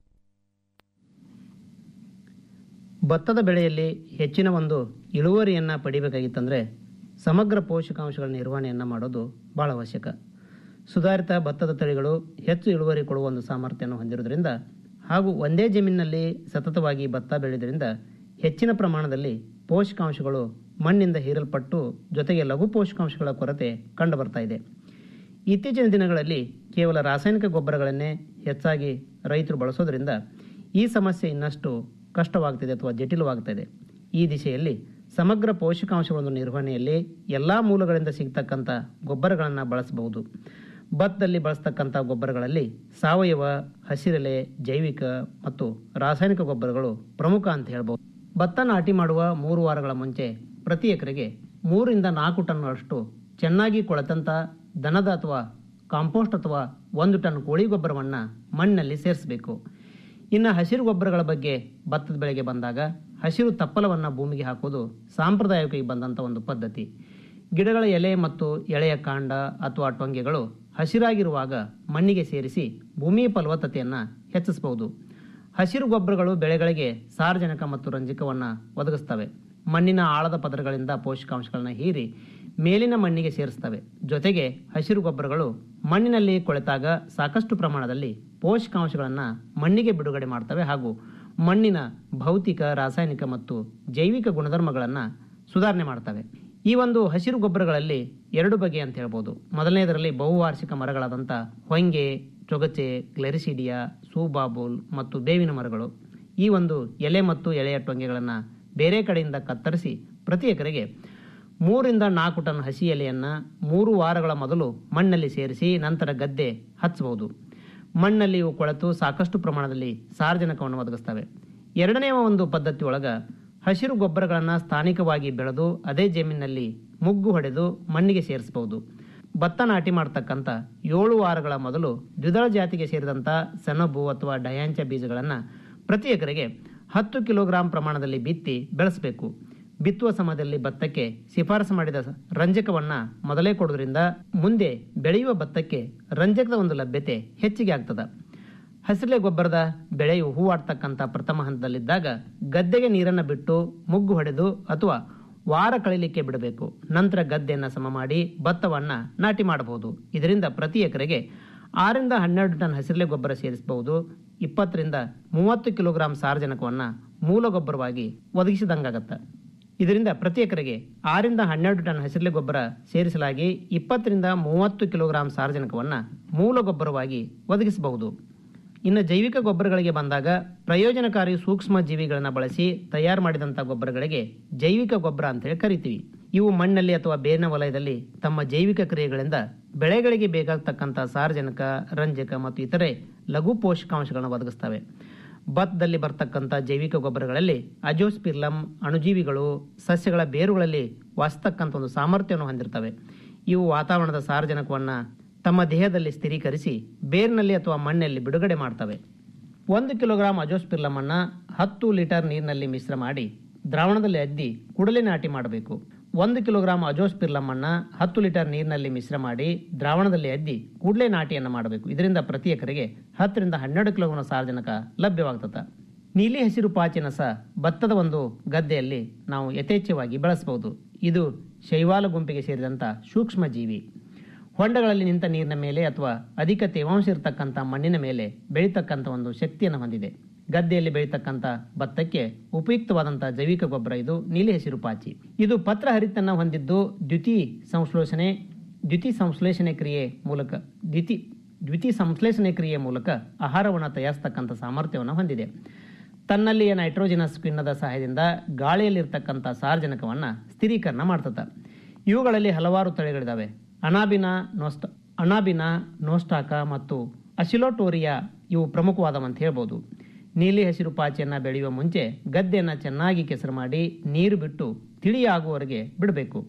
ಭತ್ತದ ಬೆಳೆಯಲ್ಲಿ ಹೆಚ್ಚಿನ ಒಂದು ಇಳುವರಿಯನ್ನು ಪಡಿಬೇಕಾಗಿತ್ತಂದರೆ ಸಮಗ್ರ ಪೋಷಕಾಂಶಗಳ ನಿರ್ವಹಣೆಯನ್ನು ಮಾಡೋದು ಭಾಳ ಅವಶ್ಯಕ ಸುಧಾರಿತ ಭತ್ತದ ತಳಿಗಳು ಹೆಚ್ಚು ಇಳುವರಿ ಕೊಡುವ ಒಂದು ಸಾಮರ್ಥ್ಯವನ್ನು ಹೊಂದಿರುವುದರಿಂದ ಹಾಗೂ ಒಂದೇ ಜಮೀನಿನಲ್ಲಿ ಸತತವಾಗಿ ಭತ್ತ ಬೆಳೆಯುವುದರಿಂದ ಹೆಚ್ಚಿನ ಪ್ರಮಾಣದಲ್ಲಿ ಪೋಷಕಾಂಶಗಳು ಮಣ್ಣಿಂದ ಹೀರಲ್ಪಟ್ಟು ಜೊತೆಗೆ ಲಘು ಪೋಷಕಾಂಶಗಳ ಕೊರತೆ ಕಂಡುಬರ್ತಾ ಇದೆ ಇತ್ತೀಚಿನ ದಿನಗಳಲ್ಲಿ ಕೇವಲ ರಾಸಾಯನಿಕ ಗೊಬ್ಬರಗಳನ್ನೇ ಹೆಚ್ಚಾಗಿ ರೈತರು ಬಳಸೋದ್ರಿಂದ ಈ ಸಮಸ್ಯೆ ಇನ್ನಷ್ಟು ಕಷ್ಟವಾಗ್ತಿದೆ ಅಥವಾ ಜಟಿಲವಾಗ್ತಿದೆ ಈ ದಿಶೆಯಲ್ಲಿ ಸಮಗ್ರ ಪೋಷಕಾಂಶಗಳ ನಿರ್ವಹಣೆಯಲ್ಲಿ ಎಲ್ಲ ಮೂಲಗಳಿಂದ ಸಿಗ್ತಕ್ಕಂಥ ಗೊಬ್ಬರಗಳನ್ನು ಬಳಸಬಹುದು ಭತ್ತದಲ್ಲಿ ಬಳಸ್ತಕ್ಕಂಥ ಗೊಬ್ಬರಗಳಲ್ಲಿ ಸಾವಯವ ಹಸಿರೆಲೆ ಜೈವಿಕ ಮತ್ತು ರಾಸಾಯನಿಕ ಗೊಬ್ಬರಗಳು ಪ್ರಮುಖ ಅಂತ ಹೇಳ್ಬೋದು ಭತ್ತ ನಾಟಿ ಮಾಡುವ ಮೂರು ವಾರಗಳ ಮುಂಚೆ ಪ್ರತಿ ಎಕರೆಗೆ ಮೂರಿಂದ ನಾಲ್ಕು ಟನ್ನಷ್ಟು ಚೆನ್ನಾಗಿ ಕೊಳೆತಂತ ದನದ ಅಥವಾ ಕಾಂಪೋಸ್ಟ್ ಅಥವಾ ಒಂದು ಟನ್ ಕೋಳಿ ಗೊಬ್ಬರವನ್ನು ಮಣ್ಣಲ್ಲಿ ಸೇರಿಸಬೇಕು ಇನ್ನು ಹಸಿರು ಗೊಬ್ಬರಗಳ ಬಗ್ಗೆ ಭತ್ತದ ಬೆಳೆಗೆ ಬಂದಾಗ ಹಸಿರು ತಪ್ಪಲವನ್ನು ಭೂಮಿಗೆ ಹಾಕೋದು ಸಾಂಪ್ರದಾಯಿಕವಾಗಿ ಬಂದಂಥ ಒಂದು ಪದ್ಧತಿ ಗಿಡಗಳ ಎಲೆ ಮತ್ತು ಎಳೆಯ ಕಾಂಡ ಅಥವಾ ಟೊಂಗೆಗಳು ಹಸಿರಾಗಿರುವಾಗ ಮಣ್ಣಿಗೆ ಸೇರಿಸಿ ಭೂಮಿಯ ಫಲವತ್ತತೆಯನ್ನು ಹೆಚ್ಚಿಸಬಹುದು ಹಸಿರು ಗೊಬ್ಬರಗಳು ಬೆಳೆಗಳಿಗೆ ಸಾರಜನಕ ಮತ್ತು ರಂಜಕವನ್ನು ಒದಗಿಸ್ತವೆ ಮಣ್ಣಿನ ಆಳದ ಪದರಗಳಿಂದ ಪೋಷಕಾಂಶಗಳನ್ನ ಹೀರಿ ಮೇಲಿನ ಮಣ್ಣಿಗೆ ಸೇರಿಸ್ತವೆ ಜೊತೆಗೆ ಹಸಿರು ಗೊಬ್ಬರಗಳು ಮಣ್ಣಿನಲ್ಲಿ ಕೊಳೆತಾಗ ಸಾಕಷ್ಟು ಪ್ರಮಾಣದಲ್ಲಿ ಪೋಷಕಾಂಶಗಳನ್ನು ಮಣ್ಣಿಗೆ ಬಿಡುಗಡೆ ಮಾಡ್ತವೆ ಹಾಗೂ ಮಣ್ಣಿನ ಭೌತಿಕ ರಾಸಾಯನಿಕ ಮತ್ತು ಜೈವಿಕ ಗುಣಧರ್ಮಗಳನ್ನು ಸುಧಾರಣೆ ಮಾಡ್ತವೆ ಈ ಒಂದು ಹಸಿರು ಗೊಬ್ಬರಗಳಲ್ಲಿ ಎರಡು ಬಗೆ ಅಂತ ಹೇಳ್ಬೋದು ಮೊದಲನೇದರಲ್ಲಿ ಬಹುವಾರ್ಷಿಕ ಮರಗಳಾದಂಥ ಹೊಂಗೆ ಚೊಗಚೆ ಗ್ಲೆರಿಸಿಡಿಯಾ ಸೂಬಾಬುಲ್ ಮತ್ತು ಬೇವಿನ ಮರಗಳು ಈ ಒಂದು ಎಲೆ ಮತ್ತು ಎಳೆಯ ಟೊಂಗೆಗಳನ್ನು ಬೇರೆ ಕಡೆಯಿಂದ ಕತ್ತರಿಸಿ ಪ್ರತಿ ಎಕರೆಗೆ ಮೂರಿಂದ ನಾಲ್ಕು ಟನ್ ಹಸಿ ಎಲೆಯನ್ನು ಮೂರು ವಾರಗಳ ಮೊದಲು ಮಣ್ಣಲ್ಲಿ ಸೇರಿಸಿ ನಂತರ ಗದ್ದೆ ಹಚ್ಚಬಹುದು ಮಣ್ಣಲ್ಲಿ ಇವು ಕೊಳೆತು ಸಾಕಷ್ಟು ಪ್ರಮಾಣದಲ್ಲಿ ಸಾರಜನಕವನ್ನು ಒದಗಿಸ್ತವೆ ಎರಡನೇ ಒಂದು ಪದ್ಧತಿ ಒಳಗ ಹಸಿರು ಗೊಬ್ಬರಗಳನ್ನು ಸ್ಥಾನಿಕವಾಗಿ ಬೆಳೆದು ಅದೇ ಜಮೀನಿನಲ್ಲಿ ಮುಗ್ಗು ಹೊಡೆದು ಮಣ್ಣಿಗೆ ಸೇರಿಸಬಹುದು ಭತ್ತ ನಾಟಿ ಮಾಡ್ತಕ್ಕಂಥ ಏಳು ವಾರಗಳ ಮೊದಲು ದ್ವಿದಳ ಜಾತಿಗೆ ಸೇರಿದಂಥ ಸೆಣಬು ಅಥವಾ ಡಯಾಂಚ ಬೀಜಗಳನ್ನು ಪ್ರತಿ ಎಕರೆಗೆ ಹತ್ತು ಕಿಲೋಗ್ರಾಂ ಪ್ರಮಾಣದಲ್ಲಿ ಬಿತ್ತಿ ಬೆಳೆಸಬೇಕು ಬಿತ್ತುವ ಸಮಯದಲ್ಲಿ ಭತ್ತಕ್ಕೆ ಶಿಫಾರಸು ಮಾಡಿದ ರಂಜಕವನ್ನ ಮೊದಲೇ ಕೊಡೋದ್ರಿಂದ ಮುಂದೆ ಬೆಳೆಯುವ ಭತ್ತಕ್ಕೆ ರಂಜಕದ ಒಂದು ಲಭ್ಯತೆ ಹೆಚ್ಚಿಗೆ ಆಗ್ತದ ಹಸಿರಲೆ ಗೊಬ್ಬರದ ಬೆಳೆಯು ಹೂವಾಡ್ತಕ್ಕಂಥ ಪ್ರಥಮ ಹಂತದಲ್ಲಿದ್ದಾಗ ಗದ್ದೆಗೆ ನೀರನ್ನು ಬಿಟ್ಟು ಮುಗ್ಗು ಹೊಡೆದು ಅಥವಾ ವಾರ ಕಳಿಲಿಕ್ಕೆ ಬಿಡಬೇಕು ನಂತರ ಗದ್ದೆಯನ್ನು ಸಮ ಮಾಡಿ ಭತ್ತವನ್ನ ನಾಟಿ ಮಾಡಬಹುದು ಇದರಿಂದ ಪ್ರತಿ ಎಕರೆಗೆ ಆರಿಂದ ಹನ್ನೆರಡು ಟನ್ ಹಸಿರಲೆ ಗೊಬ್ಬರ ಸೇರಿಸಬಹುದು ಇಪ್ಪತ್ತರಿಂದ ಮೂವತ್ತು ಕಿಲೋಗ್ರಾಂ ಸಾರಜನಕವನ್ನ ಮೂಲ ಗೊಬ್ಬರವಾಗಿ ಒದಗಿಸಿದಂಗಾಗತ್ತೆ ಇದರಿಂದ ಪ್ರತಿ ಎಕರೆಗೆ ಆರಿಂದ ಹನ್ನೆರಡು ಟನ್ ಹಸಿರಲೆ ಗೊಬ್ಬರ ಸೇರಿಸಲಾಗಿ ಇಪ್ಪತ್ತರಿಂದ ಮೂವತ್ತು ಕಿಲೋಗ್ರಾಂ ಸಾರಜನಕವನ್ನು ಮೂಲ ಗೊಬ್ಬರವಾಗಿ ಒದಗಿಸಬಹುದು ಇನ್ನು ಜೈವಿಕ ಗೊಬ್ಬರಗಳಿಗೆ ಬಂದಾಗ ಪ್ರಯೋಜನಕಾರಿ ಸೂಕ್ಷ್ಮ ಜೀವಿಗಳನ್ನು ಬಳಸಿ ತಯಾರು ಮಾಡಿದಂಥ ಗೊಬ್ಬರಗಳಿಗೆ ಜೈವಿಕ ಗೊಬ್ಬರ ಅಂತೇಳಿ ಕರಿತೀವಿ ಇವು ಮಣ್ಣಲ್ಲಿ ಅಥವಾ ಬೇರಿನ ವಲಯದಲ್ಲಿ ತಮ್ಮ ಜೈವಿಕ ಕ್ರಿಯೆಗಳಿಂದ ಬೆಳೆಗಳಿಗೆ ಬೇಕಾಗತಕ್ಕಂಥ ಸಾರಜನಕ ರಂಜಕ ಮತ್ತು ಇತರೆ ಲಘು ಪೋಷಕಾಂಶಗಳನ್ನು ಒದಗಿಸ್ತವೆ ಭತ್ತದಲ್ಲಿ ಬರ್ತಕ್ಕಂಥ ಜೈವಿಕ ಗೊಬ್ಬರಗಳಲ್ಲಿ ಅಜೋಸ್ಪಿರ್ಲಮ್ ಅಣುಜೀವಿಗಳು ಸಸ್ಯಗಳ ಬೇರುಗಳಲ್ಲಿ ವಾಸಿಸ್ತಕ್ಕಂಥ ಒಂದು ಸಾಮರ್ಥ್ಯವನ್ನು ಹೊಂದಿರ್ತವೆ ಇವು ವಾತಾವರಣದ ಸಾರಜನಕವನ್ನು ತಮ್ಮ ದೇಹದಲ್ಲಿ ಸ್ಥಿರೀಕರಿಸಿ ಬೇರಿನಲ್ಲಿ ಅಥವಾ ಮಣ್ಣಲ್ಲಿ ಬಿಡುಗಡೆ ಮಾಡ್ತವೆ ಒಂದು ಕಿಲೋಗ್ರಾಂ ಅಜೋಸ್ಪಿರ್ಲಮ್ ಅನ್ನ ಹತ್ತು ಲೀಟರ್ ನೀರಿನಲ್ಲಿ ಮಿಶ್ರ ಮಾಡಿ ದ್ರಾವಣದಲ್ಲಿ ಅದ್ದಿ ಕೂಡಲೇ ನಾಟಿ ಮಾಡಬೇಕು ಒಂದು ಕಿಲೋಗ್ರಾಂ ಅಜೋಸ್ಪಿರ್ಲಮ್ ಅನ್ನ ಹತ್ತು ಲೀಟರ್ ನೀರಿನಲ್ಲಿ ಮಿಶ್ರ ಮಾಡಿ ದ್ರಾವಣದಲ್ಲಿ ಅದ್ದಿ ಕೂಡಲೇ ನಾಟಿಯನ್ನು ಮಾಡಬೇಕು ಇದರಿಂದ ಪ್ರತಿ ಎಕರೆಗೆ ಹತ್ತರಿಂದ ಹನ್ನೆರಡು ಕಿಲೋಗ್ರಾಂ ಸಾರಜನಕ ಲಭ್ಯವಾಗ್ತದೆ ನೀಲಿ ಹಸಿರು ಪಾಚಿನ ಸಹ ಭತ್ತದ ಒಂದು ಗದ್ದೆಯಲ್ಲಿ ನಾವು ಯಥೇಚ್ಛವಾಗಿ ಬೆಳೆಸಬಹುದು ಇದು ಶೈವಾಲ ಗುಂಪಿಗೆ ಸೇರಿದಂಥ ಸೂಕ್ಷ್ಮ ಜೀವಿ ಹೊಂಡಗಳಲ್ಲಿ ನಿಂತ ನೀರಿನ ಮೇಲೆ ಅಥವಾ ಅಧಿಕ ತೇವಾಂಶ ಇರತಕ್ಕಂಥ ಮಣ್ಣಿನ ಮೇಲೆ ಬೆಳೀತಕ್ಕಂಥ ಒಂದು ಶಕ್ತಿಯನ್ನು ಹೊಂದಿದೆ ಗದ್ದೆಯಲ್ಲಿ ಬೆಳೀತಕ್ಕಂಥ ಭತ್ತಕ್ಕೆ ಉಪಯುಕ್ತವಾದಂಥ ಜೈವಿಕ ಗೊಬ್ಬರ ಇದು ನೀಲಿ ಹಸಿರು ಪಾಚಿ ಇದು ಪತ್ರ ಹರಿತನ್ನು ಹೊಂದಿದ್ದು ದ್ಯುತಿ ಸಂಶ್ಲೇಷಣೆ ದ್ಯುತಿ ಸಂಶ್ಲೇಷಣೆ ಕ್ರಿಯೆ ಮೂಲಕ ದ್ಯುತಿ ದ್ವಿತಿ ಸಂಶ್ಲೇಷಣೆ ಕ್ರಿಯೆ ಮೂಲಕ ಆಹಾರವನ್ನು ತಯಾರಿಸ್ತಕ್ಕಂಥ ಸಾಮರ್ಥ್ಯವನ್ನು ಹೊಂದಿದೆ ತನ್ನಲ್ಲಿಯ ನೈಟ್ರೋಜಿನಸ್ ಕಿಣ್ಣದ ಸಹಾಯದಿಂದ ಗಾಳಿಯಲ್ಲಿರ್ತಕ್ಕಂಥ ಸಾರಜನಕವನ್ನು ಸ್ಥಿರೀಕರಣ ಮಾಡ್ತದೆ ಇವುಗಳಲ್ಲಿ ಹಲವಾರು ತಳಿಗಳಿದ್ದಾವೆ ಅನಾಬಿನಾ ನೋಸ್ಟ್ ಅನಾಬಿನಾ ನೋಸ್ಟಾಕ ಮತ್ತು ಅಸಿಲೋಟೋರಿಯಾ ಇವು ಪ್ರಮುಖವಾದವಂತ ಹೇಳ್ಬೋದು ನೀಲಿ ಹಸಿರು ಪಾಚಿಯನ್ನು ಬೆಳೆಯುವ ಮುಂಚೆ ಗದ್ದೆಯನ್ನು ಚೆನ್ನಾಗಿ ಕೆಸರು ಮಾಡಿ ನೀರು ಬಿಟ್ಟು ತಿಳಿಯಾಗುವವರೆಗೆ ಬಿಡಬೇಕು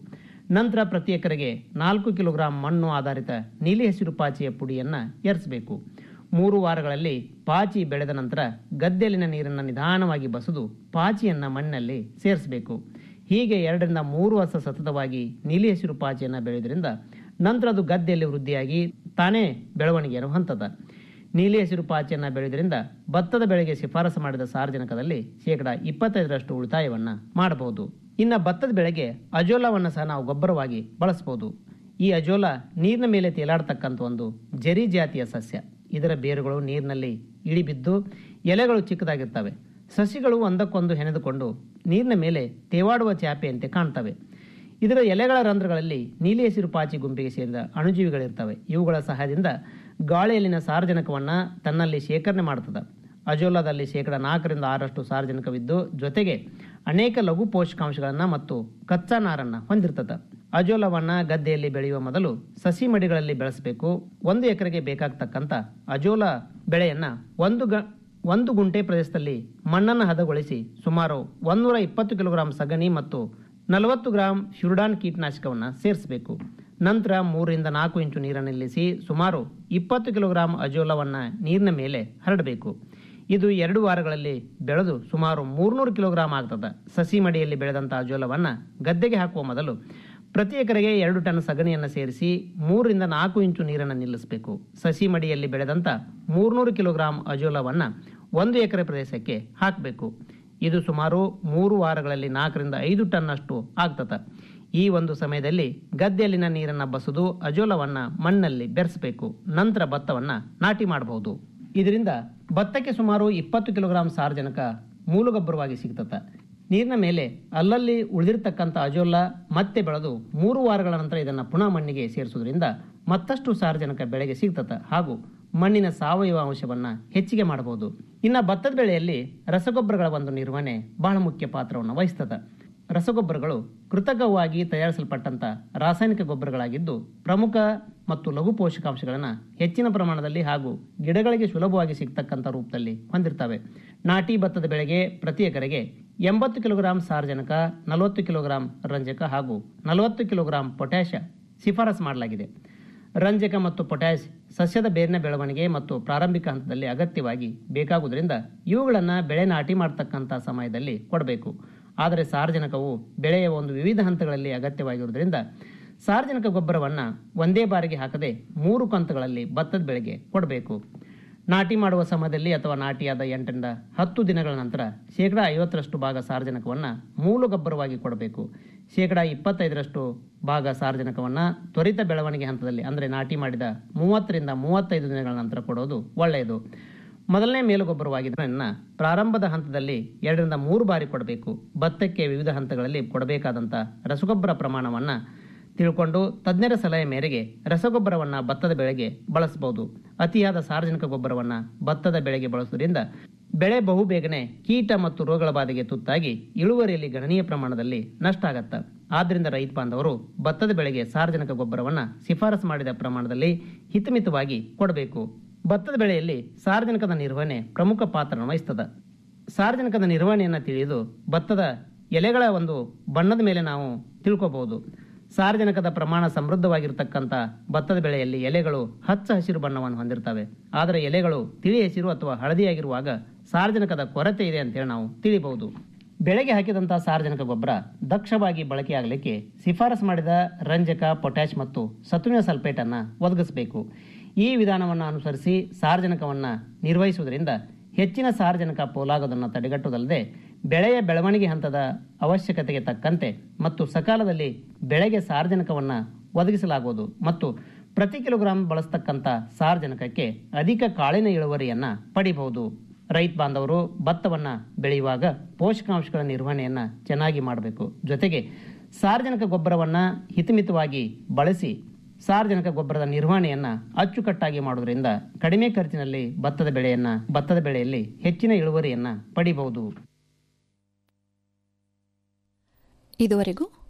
ನಂತರ ಪ್ರತಿ ಎಕರೆಗೆ ನಾಲ್ಕು ಕಿಲೋಗ್ರಾಂ ಮಣ್ಣು ಆಧಾರಿತ ನೀಲಿ ಹಸಿರು ಪಾಚಿಯ ಪುಡಿಯನ್ನು ಎರಚಬೇಕು ಮೂರು ವಾರಗಳಲ್ಲಿ ಪಾಚಿ ಬೆಳೆದ ನಂತರ ಗದ್ದೆಯಲ್ಲಿನ ನೀರನ್ನು ನಿಧಾನವಾಗಿ ಬಸದು ಪಾಚಿಯನ್ನು ಮಣ್ಣಲ್ಲಿ ಸೇರಿಸಬೇಕು ಹೀಗೆ ಎರಡರಿಂದ ಮೂರು ವರ್ಷ ಸತತವಾಗಿ ನೀಲಿ ಹಸಿರು ಪಾಚಿಯನ್ನು ಬೆಳೆಯೋದ್ರಿಂದ ನಂತರ ಅದು ಗದ್ದೆಯಲ್ಲಿ ವೃದ್ಧಿಯಾಗಿ ತಾನೇ ಬೆಳವಣಿಗೆಯನ್ನು ಹೊಂತದ ನೀಲಿ ಹಸಿರು ಪಾಚಿಯನ್ನು ಬೆಳೆಯೋದ್ರಿಂದ ಭತ್ತದ ಬೆಳೆಗೆ ಶಿಫಾರಸು ಮಾಡಿದ ಸಾರ್ವಜನಿಕದಲ್ಲಿ ಶೇಕಡ ಇಪ್ಪತ್ತೈದರಷ್ಟು ಉಳಿತಾಯವನ್ನು ಮಾಡಬಹುದು ಇನ್ನು ಭತ್ತದ ಬೆಳೆಗೆ ಅಜೋಲಾವನ್ನು ಸಹ ನಾವು ಗೊಬ್ಬರವಾಗಿ ಬಳಸಬಹುದು ಈ ಅಜೋಲಾ ನೀರಿನ ಮೇಲೆ ತೇಲಾಡ್ತಕ್ಕಂಥ ಒಂದು ಜರಿ ಜಾತಿಯ ಸಸ್ಯ ಇದರ ಬೇರುಗಳು ನೀರಿನಲ್ಲಿ ಇಳಿಬಿದ್ದು ಎಲೆಗಳು ಚಿಕ್ಕದಾಗಿರ್ತವೆ ಸಸಿಗಳು ಒಂದಕ್ಕೊಂದು ಹೆಣೆದುಕೊಂಡು ನೀರಿನ ಮೇಲೆ ತೇವಾಡುವ ಚಾಪೆಯಂತೆ ಕಾಣ್ತವೆ ಇದರ ಎಲೆಗಳ ರಂಧ್ರಗಳಲ್ಲಿ ನೀಲಿ ಹಸಿರು ಪಾಚಿ ಗುಂಪಿಗೆ ಸೇರಿದ ಅಣುಜೀವಿಗಳಿರ್ತವೆ ಇವುಗಳ ಸಹಾಯದಿಂದ ಗಾಳಿಯಲ್ಲಿನ ಸಾರಜನಕವನ್ನು ತನ್ನಲ್ಲಿ ಶೇಖರಣೆ ಮಾಡುತ್ತದೆ ಅಜೋಲಾದಲ್ಲಿ ಶೇಕಡ ನಾಲ್ಕರಿಂದ ಆರಷ್ಟು ಸಾರಜನಕವಿದ್ದು ಜೊತೆಗೆ ಅನೇಕ ಲಘು ಪೋಷಕಾಂಶಗಳನ್ನು ಮತ್ತು ಕಚ್ಚಾ ನಾರನ್ನು ಹೊಂದಿರ್ತದೆ ಅಜೋಲವನ್ನು ಗದ್ದೆಯಲ್ಲಿ ಬೆಳೆಯುವ ಮೊದಲು ಸಸಿ ಮಡಿಗಳಲ್ಲಿ ಬೆಳೆಸಬೇಕು ಒಂದು ಎಕರೆಗೆ ಬೇಕಾಗ್ತಕ್ಕಂಥ ಅಜೋಲ ಬೆಳೆಯನ್ನು ಒಂದು ಗ ಒಂದು ಗುಂಟೆ ಪ್ರದೇಶದಲ್ಲಿ ಮಣ್ಣನ್ನು ಹದಗೊಳಿಸಿ ಸುಮಾರು ಒಂದೂರ ಇಪ್ಪತ್ತು ಕಿಲೋಗ್ರಾಂ ಸಗಣಿ ಮತ್ತು ನಲವತ್ತು ಗ್ರಾಂ ಫ್ಯುರ್ಡಾನ್ ಕೀಟನಾಶಕವನ್ನು ಸೇರಿಸಬೇಕು ನಂತರ ಮೂರರಿಂದ ನಾಲ್ಕು ಇಂಚು ನೀರನ್ನು ನಿಲ್ಲಿಸಿ ಸುಮಾರು ಇಪ್ಪತ್ತು ಕಿಲೋಗ್ರಾಂ ಅಜೋಲವನ್ನು ನೀರಿನ ಮೇಲೆ ಹರಡಬೇಕು ಇದು ಎರಡು ವಾರಗಳಲ್ಲಿ ಬೆಳೆದು ಸುಮಾರು ಮೂರ್ನೂರು ಕಿಲೋಗ್ರಾಂ ಆಗ್ತದೆ ಸಸಿ ಮಡಿಯಲ್ಲಿ ಬೆಳೆದಂಥ ಅಜೋಲವನ್ನು ಗದ್ದೆಗೆ ಹಾಕುವ ಮೊದಲು ಪ್ರತಿ ಎಕರೆಗೆ ಎರಡು ಟನ್ ಸಗಣಿಯನ್ನು ಸೇರಿಸಿ ಮೂರರಿಂದ ನಾಲ್ಕು ಇಂಚು ನೀರನ್ನು ನಿಲ್ಲಿಸಬೇಕು ಸಸಿ ಮಡಿಯಲ್ಲಿ ಬೆಳೆದಂಥ ಮೂರ್ನೂರು ಕಿಲೋಗ್ರಾಂ ಅಜೋಲವನ್ನು ಒಂದು ಎಕರೆ ಪ್ರದೇಶಕ್ಕೆ ಹಾಕಬೇಕು ಇದು ಸುಮಾರು ಮೂರು ವಾರಗಳಲ್ಲಿ ನಾಲ್ಕರಿಂದ ಐದು ಟನ್ನಷ್ಟು ಆಗ್ತದೆ ಈ ಒಂದು ಸಮಯದಲ್ಲಿ ಗದ್ದೆಯಲ್ಲಿನ ನೀರನ್ನು ಬಸದು ಅಜೋಲವನ್ನು ಮಣ್ಣಲ್ಲಿ ಬೆರೆಸಬೇಕು ನಂತರ ಭತ್ತವನ್ನು ನಾಟಿ ಮಾಡಬಹುದು ಇದರಿಂದ ಭತ್ತಕ್ಕೆ ಸುಮಾರು ಇಪ್ಪತ್ತು ಕಿಲೋಗ್ರಾಂ ಸಾರಜನಕ ಮೂಲಗೊಬ್ಬರವಾಗಿ ಸಿಗ್ತದೆ ನೀರಿನ ಮೇಲೆ ಅಲ್ಲಲ್ಲಿ ಉಳಿದಿರ್ತಕ್ಕಂಥ ಅಜೋಲ ಮತ್ತೆ ಬೆಳೆದು ಮೂರು ವಾರಗಳ ನಂತರ ಇದನ್ನು ಪುನಃ ಮಣ್ಣಿಗೆ ಸೇರಿಸೋದ್ರಿಂದ ಮತ್ತಷ್ಟು ಸಾರಜನಕ ಬೆಳೆಗೆ ಸಿಗ್ತದೆ ಹಾಗೂ ಮಣ್ಣಿನ ಸಾವಯವ ಅಂಶವನ್ನು ಹೆಚ್ಚಿಗೆ ಮಾಡಬಹುದು ಇನ್ನು ಭತ್ತದ ಬೆಳೆಯಲ್ಲಿ ರಸಗೊಬ್ಬರಗಳ ಒಂದು ನಿರ್ವಹಣೆ ಬಹಳ ಮುಖ್ಯ ಪಾತ್ರವನ್ನು ವಹಿಸ್ತದೆ ರಸಗೊಬ್ಬರಗಳು ಕೃತಕವಾಗಿ ತಯಾರಿಸಲ್ಪಟ್ಟಂತ ರಾಸಾಯನಿಕ ಗೊಬ್ಬರಗಳಾಗಿದ್ದು ಪ್ರಮುಖ ಮತ್ತು ಲಘು ಪೋಷಕಾಂಶಗಳನ್ನು ಹೆಚ್ಚಿನ ಪ್ರಮಾಣದಲ್ಲಿ ಹಾಗೂ ಗಿಡಗಳಿಗೆ ಸುಲಭವಾಗಿ ಸಿಗ್ತಕ್ಕಂಥ ರೂಪದಲ್ಲಿ ಹೊಂದಿರ್ತವೆ ನಾಟಿ ಭತ್ತದ ಬೆಳೆಗೆ ಪ್ರತಿ ಎಕರೆಗೆ ಎಂಬತ್ತು ಕಿಲೋಗ್ರಾಂ ಸಾರಜನಕ ನಲವತ್ತು ಕಿಲೋಗ್ರಾಂ ರಂಜಕ ಹಾಗೂ ನಲವತ್ತು ಕಿಲೋಗ್ರಾಂ ಪೊಟ್ಯಾಷ ಶಿಫಾರಸು ಮಾಡಲಾಗಿದೆ ರಂಜಕ ಮತ್ತು ಪೊಟ್ಯಾಷ್ ಸಸ್ಯದ ಬೇರಿನ ಬೆಳವಣಿಗೆ ಮತ್ತು ಪ್ರಾರಂಭಿಕ ಹಂತದಲ್ಲಿ ಅಗತ್ಯವಾಗಿ ಬೇಕಾಗುವುದರಿಂದ ಇವುಗಳನ್ನು ಬೆಳೆ ನಾಟಿ ಮಾಡತಕ್ಕಂಥ ಸಮಯದಲ್ಲಿ ಕೊಡಬೇಕು ಆದರೆ ಸಾರಜನಕವು ಬೆಳೆಯ ಒಂದು ವಿವಿಧ ಹಂತಗಳಲ್ಲಿ ಅಗತ್ಯವಾಗಿರುವುದರಿಂದ ಸಾರಜನಕ ಗೊಬ್ಬರವನ್ನು ಒಂದೇ ಬಾರಿಗೆ ಹಾಕದೆ ಮೂರು ಕಂತುಗಳಲ್ಲಿ ಭತ್ತದ ಬೆಳೆಗೆ ಕೊಡಬೇಕು ನಾಟಿ ಮಾಡುವ ಸಮಯದಲ್ಲಿ ಅಥವಾ ನಾಟಿಯಾದ ಎಂಟರಿಂದ ಹತ್ತು ದಿನಗಳ ನಂತರ ಶೇಕಡ ಐವತ್ತರಷ್ಟು ಭಾಗ ಸಾರಜನಕವನ್ನು ಮೂಲ ಗೊಬ್ಬರವಾಗಿ ಕೊಡಬೇಕು ಶೇಕಡ ಇಪ್ಪತ್ತೈದರಷ್ಟು ಭಾಗ ಸಾರಜನಕವನ್ನು ತ್ವರಿತ ಬೆಳವಣಿಗೆ ಹಂತದಲ್ಲಿ ಅಂದರೆ ನಾಟಿ ಮಾಡಿದ ಮೂವತ್ತರಿಂದ ಮೂವತ್ತೈದು ದಿನಗಳ ನಂತರ ಕೊಡೋದು ಒಳ್ಳೆಯದು ಮೊದಲನೇ ಮೇಲುಗೊಬ್ಬರವಾಗಿದ್ದನ್ನು ಪ್ರಾರಂಭದ ಹಂತದಲ್ಲಿ ಎರಡರಿಂದ ಮೂರು ಬಾರಿ ಕೊಡಬೇಕು ಭತ್ತಕ್ಕೆ ವಿವಿಧ ಹಂತಗಳಲ್ಲಿ ಕೊಡಬೇಕಾದಂಥ ರಸಗೊಬ್ಬರ ಪ್ರಮಾಣವನ್ನು ತಿಳ್ಕೊಂಡು ತಜ್ಞರ ಸಲಹೆ ಮೇರೆಗೆ ರಸಗೊಬ್ಬರವನ್ನು ಭತ್ತದ ಬೆಳೆಗೆ ಬಳಸಬಹುದು ಅತಿಯಾದ ಸಾರ್ವಜನಿಕ ಗೊಬ್ಬರವನ್ನು ಭತ್ತದ ಬೆಳೆಗೆ ಬಳಸುವುದರಿಂದ ಬೆಳೆ ಬಹುಬೇಗನೆ ಕೀಟ ಮತ್ತು ರೋಗಗಳ ಬಾಧೆಗೆ ತುತ್ತಾಗಿ ಇಳುವರಿಯಲ್ಲಿ ಗಣನೀಯ ಪ್ರಮಾಣದಲ್ಲಿ ನಷ್ಟ ಆಗತ್ತೆ ಆದ್ದರಿಂದ ರೈತ ಬಾಂಧವರು ಭತ್ತದ ಬೆಳೆಗೆ ಸಾರ್ವಜನಿಕ ಗೊಬ್ಬರವನ್ನು ಶಿಫಾರಸು ಮಾಡಿದ ಪ್ರಮಾಣದಲ್ಲಿ ಹಿತಮಿತವಾಗಿ ಕೊಡಬೇಕು ಭತ್ತದ ಬೆಳೆಯಲ್ಲಿ ಸಾರ್ವಜನಿಕದ ನಿರ್ವಹಣೆ ಪ್ರಮುಖ ಪಾತ್ರ ವಹಿಸ್ತದೆ ಸಾರ್ವಜನಿಕದ ನಿರ್ವಹಣೆಯನ್ನು ತಿಳಿದು ಭತ್ತದ ಎಲೆಗಳ ಒಂದು ಬಣ್ಣದ ಮೇಲೆ ನಾವು ತಿಳ್ಕೋಬಹುದು ಸಾರ್ವಜನಿಕದ ಪ್ರಮಾಣ ಸಮೃದ್ಧವಾಗಿರ್ತಕ್ಕಂಥ ಭತ್ತದ ಬೆಳೆಯಲ್ಲಿ ಎಲೆಗಳು ಹಚ್ಚ ಹಸಿರು ಬಣ್ಣವನ್ನು ಹೊಂದಿರ್ತವೆ ಆದರೆ ಎಲೆಗಳು ತಿಳಿ ಹಸಿರು ಅಥವಾ ಹಳದಿಯಾಗಿರುವಾಗ ಸಾರ್ವಜನಿಕದ ಕೊರತೆ ಇದೆ ಅಂತೇಳಿ ನಾವು ತಿಳಿಬಹುದು ಬೆಳೆಗೆ ಹಾಕಿದಂತಹ ಸಾರ್ವಜನಿಕ ಗೊಬ್ಬರ ದಕ್ಷವಾಗಿ ಬಳಕೆಯಾಗಲಿಕ್ಕೆ ಶಿಫಾರಸು ಮಾಡಿದ ರಂಜಕ ಪೊಟ್ಯಾಶ್ ಮತ್ತು ಸತುವಿನ ಸಲ್ಫೇಟ್ ಅನ್ನು ಒದಗಿಸಬೇಕು ಈ ವಿಧಾನವನ್ನು ಅನುಸರಿಸಿ ಸಾರ್ವಜನಿಕವನ್ನು ನಿರ್ವಹಿಸುವುದರಿಂದ ಹೆಚ್ಚಿನ ಸಾರ್ವಜನಿಕ ಪೋಲಾಗೋದನ್ನು ತಡೆಗಟ್ಟುವುದಲ್ಲದೆ ಬೆಳೆಯ ಬೆಳವಣಿಗೆ ಹಂತದ ಅವಶ್ಯಕತೆಗೆ ತಕ್ಕಂತೆ ಮತ್ತು ಸಕಾಲದಲ್ಲಿ ಬೆಳೆಗೆ ಸಾರ್ವಜನಿಕವನ್ನು ಒದಗಿಸಲಾಗುವುದು ಮತ್ತು ಪ್ರತಿ ಕಿಲೋಗ್ರಾಂ ಬಳಸ್ತಕ್ಕಂಥ ಸಾರ್ವಜನಿಕಕ್ಕೆ ಅಧಿಕ ಕಾಳಿನ ಇಳುವರಿಯನ್ನು ಪಡಿಬಹುದು ರೈತ ಬಾಂಧವರು ಭತ್ತವನ್ನು ಬೆಳೆಯುವಾಗ ಪೋಷಕಾಂಶಗಳ ನಿರ್ವಹಣೆಯನ್ನು ಚೆನ್ನಾಗಿ ಮಾಡಬೇಕು ಜೊತೆಗೆ ಸಾರ್ವಜನಿಕ ಗೊಬ್ಬರವನ್ನು ಹಿತಮಿತವಾಗಿ ಬಳಸಿ ಸಾರ್ವಜನಿಕ ಗೊಬ್ಬರದ ನಿರ್ವಹಣೆಯನ್ನು ಅಚ್ಚುಕಟ್ಟಾಗಿ ಮಾಡುವುದರಿಂದ ಕಡಿಮೆ ಖರ್ಚಿನಲ್ಲಿ ಭತ್ತದ ಬೆಳೆಯನ್ನ ಭತ್ತದ ಬೆಳೆಯಲ್ಲಿ ಹೆಚ್ಚಿನ ಇಳುವರಿಯನ್ನ ಪಡಿಬಹುದು ಇದುವರೆಗೂ